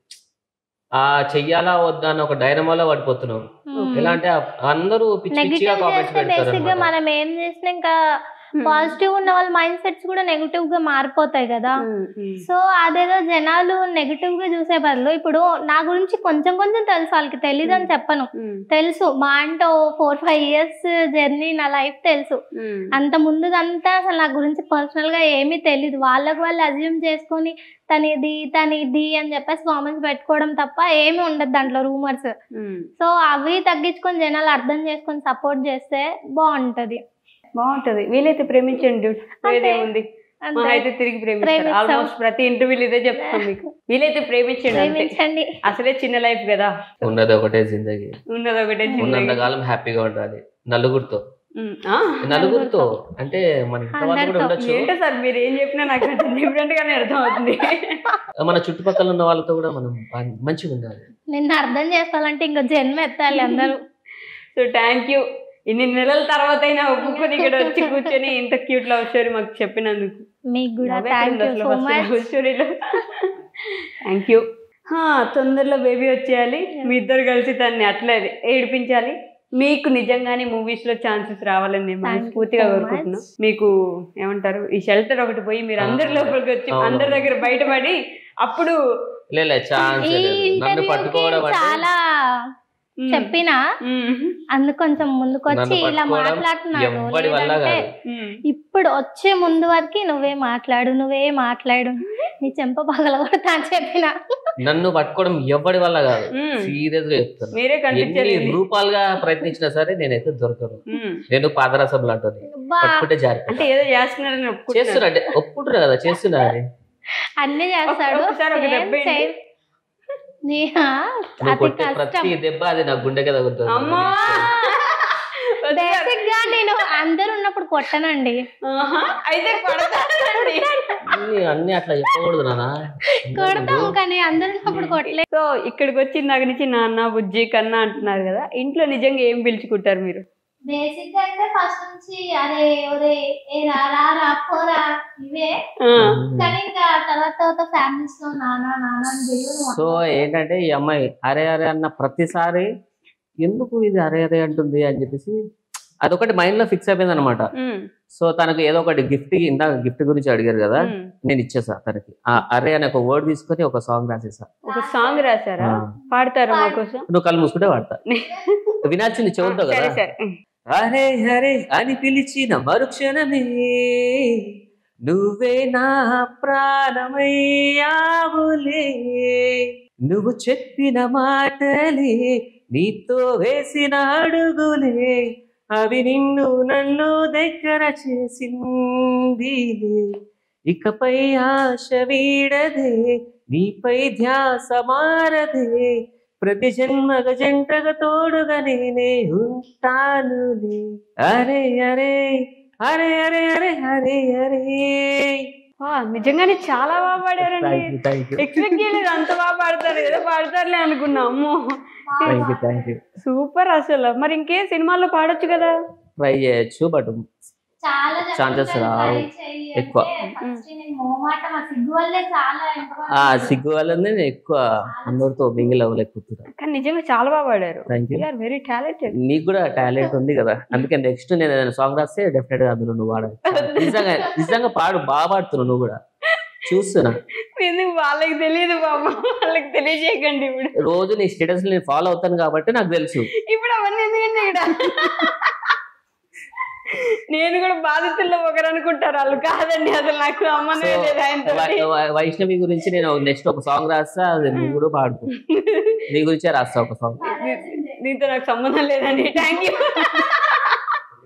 ఆ చెయ్యాలా వద్దా అని ఒక డైనమాలో పడిపోతున్నాం Hmm. ఎలా అంటే ఆ- అందరూ పిచ్చి పిచ్చిగా నెగిటివ్ కామెంట్స్ చేస్తే పెడతారు బేసిక్ గా అన్నమాట. మనం ఏం చేసినా ఇంకా పాజిటివ్ ఉన్న వాళ్ళ మైండ్ సెట్స్ కూడా నెగిటివ్ గా మారిపోతాయి కదా ఉమ్, ఉమ్. సో అదేదో జనాలు నెగిటివ్ గా చూసే బదులు ఇప్పుడు నా గురించి కొంచెం కొంచెం తెలుసు వాళ్ళకి తెలియదు అని చెప్పను ఉమ్, తెలుసు మా అంటే ఫోర్ ఫైవ్ ఇయర్స్ జర్నీ నా లైఫ్ తెలుసు ఉమ్. అంత ముందుదంతా అసలు నా గురించి పర్సనల్ గా ఏమీ తెలియదు వాళ్ళకి వాళ్ళు అజ్యూమ్ చేసుకొని తన ఇది తన ఇది అని చెప్పేసి కామెంట్స్ పెట్టుకోవడం తప్ప ఏమీ ఉండదు దాంట్లో రూమర్స్ ఉమ్. సో అవి తగ్గించుకొని జనాలు అర్థం చేసుకొని సపోర్ట్ చేస్తే బాగుంటది బాగుంటది వీలైతే ప్రేమించండి అంతే. ఉంది అంతే. మా అయితే తిరిగి ప్రేమిస్తారు ప్రేమిస్తాం. ఆల్మోస్ట్ ప్రతి ఇంటర్వ్యూలు ఇదే చెప్తాం మీకు వీలైతే ప్రేమించండి అంతే ప్రేమించండి అసలే చిన్న లైఫ్ కదా ఉన్నది ఒకటే జిందగీ ఉన్నది ఒకటే చిన్న ఉన్నంతకాలం హ్యాపీగా ఉండాలి నలుగురితో ఉమ్, ఆ? నలుగురితో అంటే మన ఇంట్లో వాళ్ళు కూడా ఉండొచ్చు ఏంటో సార్ మీరు ఏం చెప్పినా నాకు డిఫరెంట్ గానే అర్థం అవుతుంది మన చుట్టుపక్కల ఉన్న వాళ్ళతో కూడా మనం బా- మంచిగా ఉండాలి నిన్ను అర్థం చేసుకోవాలంటే ఇంకో జన్మ ఎత్తాలి అందరూ సో థ్యాంక్ యూ ఇన్ని నెలల తర్వాత అయినా ఒప్పుకొని ఇక్కడ వచ్చి కూర్చొని ఇంత క్యూట్ లవ్ స్టోరీ మాకు చెప్పినందుకు మీకు కూడా thank you so much thank you తొందరలో బేబీ వచ్చేయాలి మీ ఇద్దరు కలిసి దాన్ని అట్లే ఏడిపించాలి మీకు నిజంగానే మూవీస్ లో ఛాన్సెస్ రావాలని నేను Thank you మనస్ఫూర్తిగా so కోరుకుంటున్నాను much. మీకు ఏమంటారు ఈ షెల్టర్ ఒకటి పోయి మీరు అందరి ఆ, లోపలికి వచ్చి అవును. అందరి దగ్గర బయటపడి అప్పుడు లేదు ఛాన్స్ ఈ లేదు నన్ను ఇంటర్వ్యూకి పట్టుకోవడం అంటే చాలా మ్, చెప్పినా మ్, అందుకు కొంచెం ముందుకొచ్చి నన్ను ఇలా పట్టుకోవడం మాట్లాడుతున్నాడు ఎవ్వడి వల్ల లేదంటే కాదు మ్. ఇప్పుడు వచ్చే ముందు వరకు నువ్వే మాట్లాడు నువ్వే మాట్లాడు నీ చెంప పగల కొడతా అని చెప్పిన నన్ను పట్టుకోవడం ఎవరి వల్ల కాదు మ్. సీరియస్ గా చెప్తాను మీరే ఎన్ని కనిపించారు రూపాలుగా ప్రయత్నించినా సరే నేనైతే దొరకను నేను పాదరసం లాంటిది బా పట్టుకుంటే జారి అంటే ఏదో చేస్తున్నారని ఒప్పుకుంటున్నారు. చేస్తున్నా అంటే ఒప్పుకుంటారు కదా చేస్తున్నా అని అన్ని చేస్తాడు ఒక్కసారి ఒక ఏం దెబ్బ ఏంటి? చేయ- నీ- ఆ, నువ్వు అతి కొట్టే కష్టం ప్రతి దెబ్బ అది నా గుండెకి తగులుతుంది అమ్మా బేసిక్ గా నేను అందరు ఉన్నప్పుడు కొట్టనండి ఆహా, అయితే కొడతానండి అన్ని అన్ని అట్లా చెప్పకూడదు నాన్న కొడతాం కానీ అందరు ఉన్నప్పుడు కొట్టలేదు సో ఇక్కడికి వచ్చి ఇందాక నుంచి నాన్న బుజ్జి కన్నా అంటున్నారు కదా ఇంట్లో నిజంగా ఏం పిలుచుకుంటారు మీరు బేసిక్ గా అయితే ఫస్ట్ నుంచి అరే ఒరే ఏ రా రా రా పోరా ఇవే ఆ, కానీ ఇంకా తర్వాత తర్వాత ఫ్యామిలీస్ లో నాన్న నాన్న అని పిలువను. సో ఏంటంటే ఈ అమ్మాయి అరే అరే అన్న ప్రతిసారి ఎందుకు ఇది అరే అరే అంటుంది అని చెప్పేసి అదొకటి మైండ్ లో ఫిక్స్ అయిపోయింది అనమాట ఉమ్, సో తనకు ఏదో ఒకటి గిఫ్ట్ ఇందాక గిఫ్ట్ గురించి అడిగారు కదా ఉమ్. నేను ఇచ్చేసా తనకి ఆ అరే అనే ఒక వర్డ్ తీసుకొని ఒక సాంగ్ రాసేసా ఒక సాంగ్ రాశారా ఆ. పాడతారా మాకోసం నువ్వు కళ్ళు మూసుకుంటే వాడతా వినాల్సింది చెవులతో సరే కదా సరే అరే హరే అని పిలిచిన మరుక్షణమే నువ్వే నా ప్రాణమయ్యావులే నువ్వు చెప్పిన మాటలే నీతో వేసిన అడుగులే అవి నిన్ను నన్ను దగ్గర చేసింది ఇకపై ఆశ వీడదే నీపై ధ్యాస మారదే ప్రతి జన్మగ జంటగా తోడుగా నేనే ఉంటానులే అరే అరే అరే అరే అరే అరే అరే వా, నిజంగానే చాలా బాగా పాడారండి thank you thank you expect చేయలేదు అంత బాగా పాడతారు ఏదో పాడతారులే అనుకున్నా అమ్మో thank you thank you super అసలు మరి ఇంకే సినిమాల్లో పాడొచ్చు కదా ట్రై చేయొచ్చు బట్ చాలా Chances చెప్పాను, రావు. try చెయ్యి ఎక్కువ. అంటే first నేను మొహమాటం ఆ సిగ్గు వల్లే చాలా ఎంతవరకు ఆ సిగ్గు వల్లనే నేను ఎక్కువ అందరితో మింగిల్ అవ్వలేకపోతున్నా కానీ నిజంగా చాలా బాగా పాడారు thank you are very talented నీకు కూడా టాలెంట్ ఉంది కదా అందుకే నెక్స్ట్ నేను ఏదైనా సాంగ్ రాస్తే డెఫినెట్ గా అందులో నువ్వు పాడాలి నిజంగా నిజంగా పాడు బాగా పాడుతున్నావు నువ్వు కూడా చూస్తున్నా ఎందుకు వాళ్ళకి తెలియదు బాబు వాళ్ళకి తెలియజేయకండి ఇప్పుడు రోజు నీ స్టేటస్ నేను ఫాలో అవుతాను కాబట్టి నాకు తెలుసు ఇప్పుడు అవన్నీ ఎందుకంటే ఇక్కడ నేను కూడా బాధితుల్లో ఒకరు అనుకుంటారు వాళ్ళు కాదండి అసలు నాకు సంబంధం So, లేదు ఆయనతో వై- వై- వైష్ణవి గురించి నేను నెక్స్ట్ ఒక సాంగ్ రాస్తా అది నువ్వు కూడా పాడుకో నీ గురించే రాస్తా ఒక సాంగ్ దీంతో నాకు సంబంధం లేదండి థ్యాంక్ యూ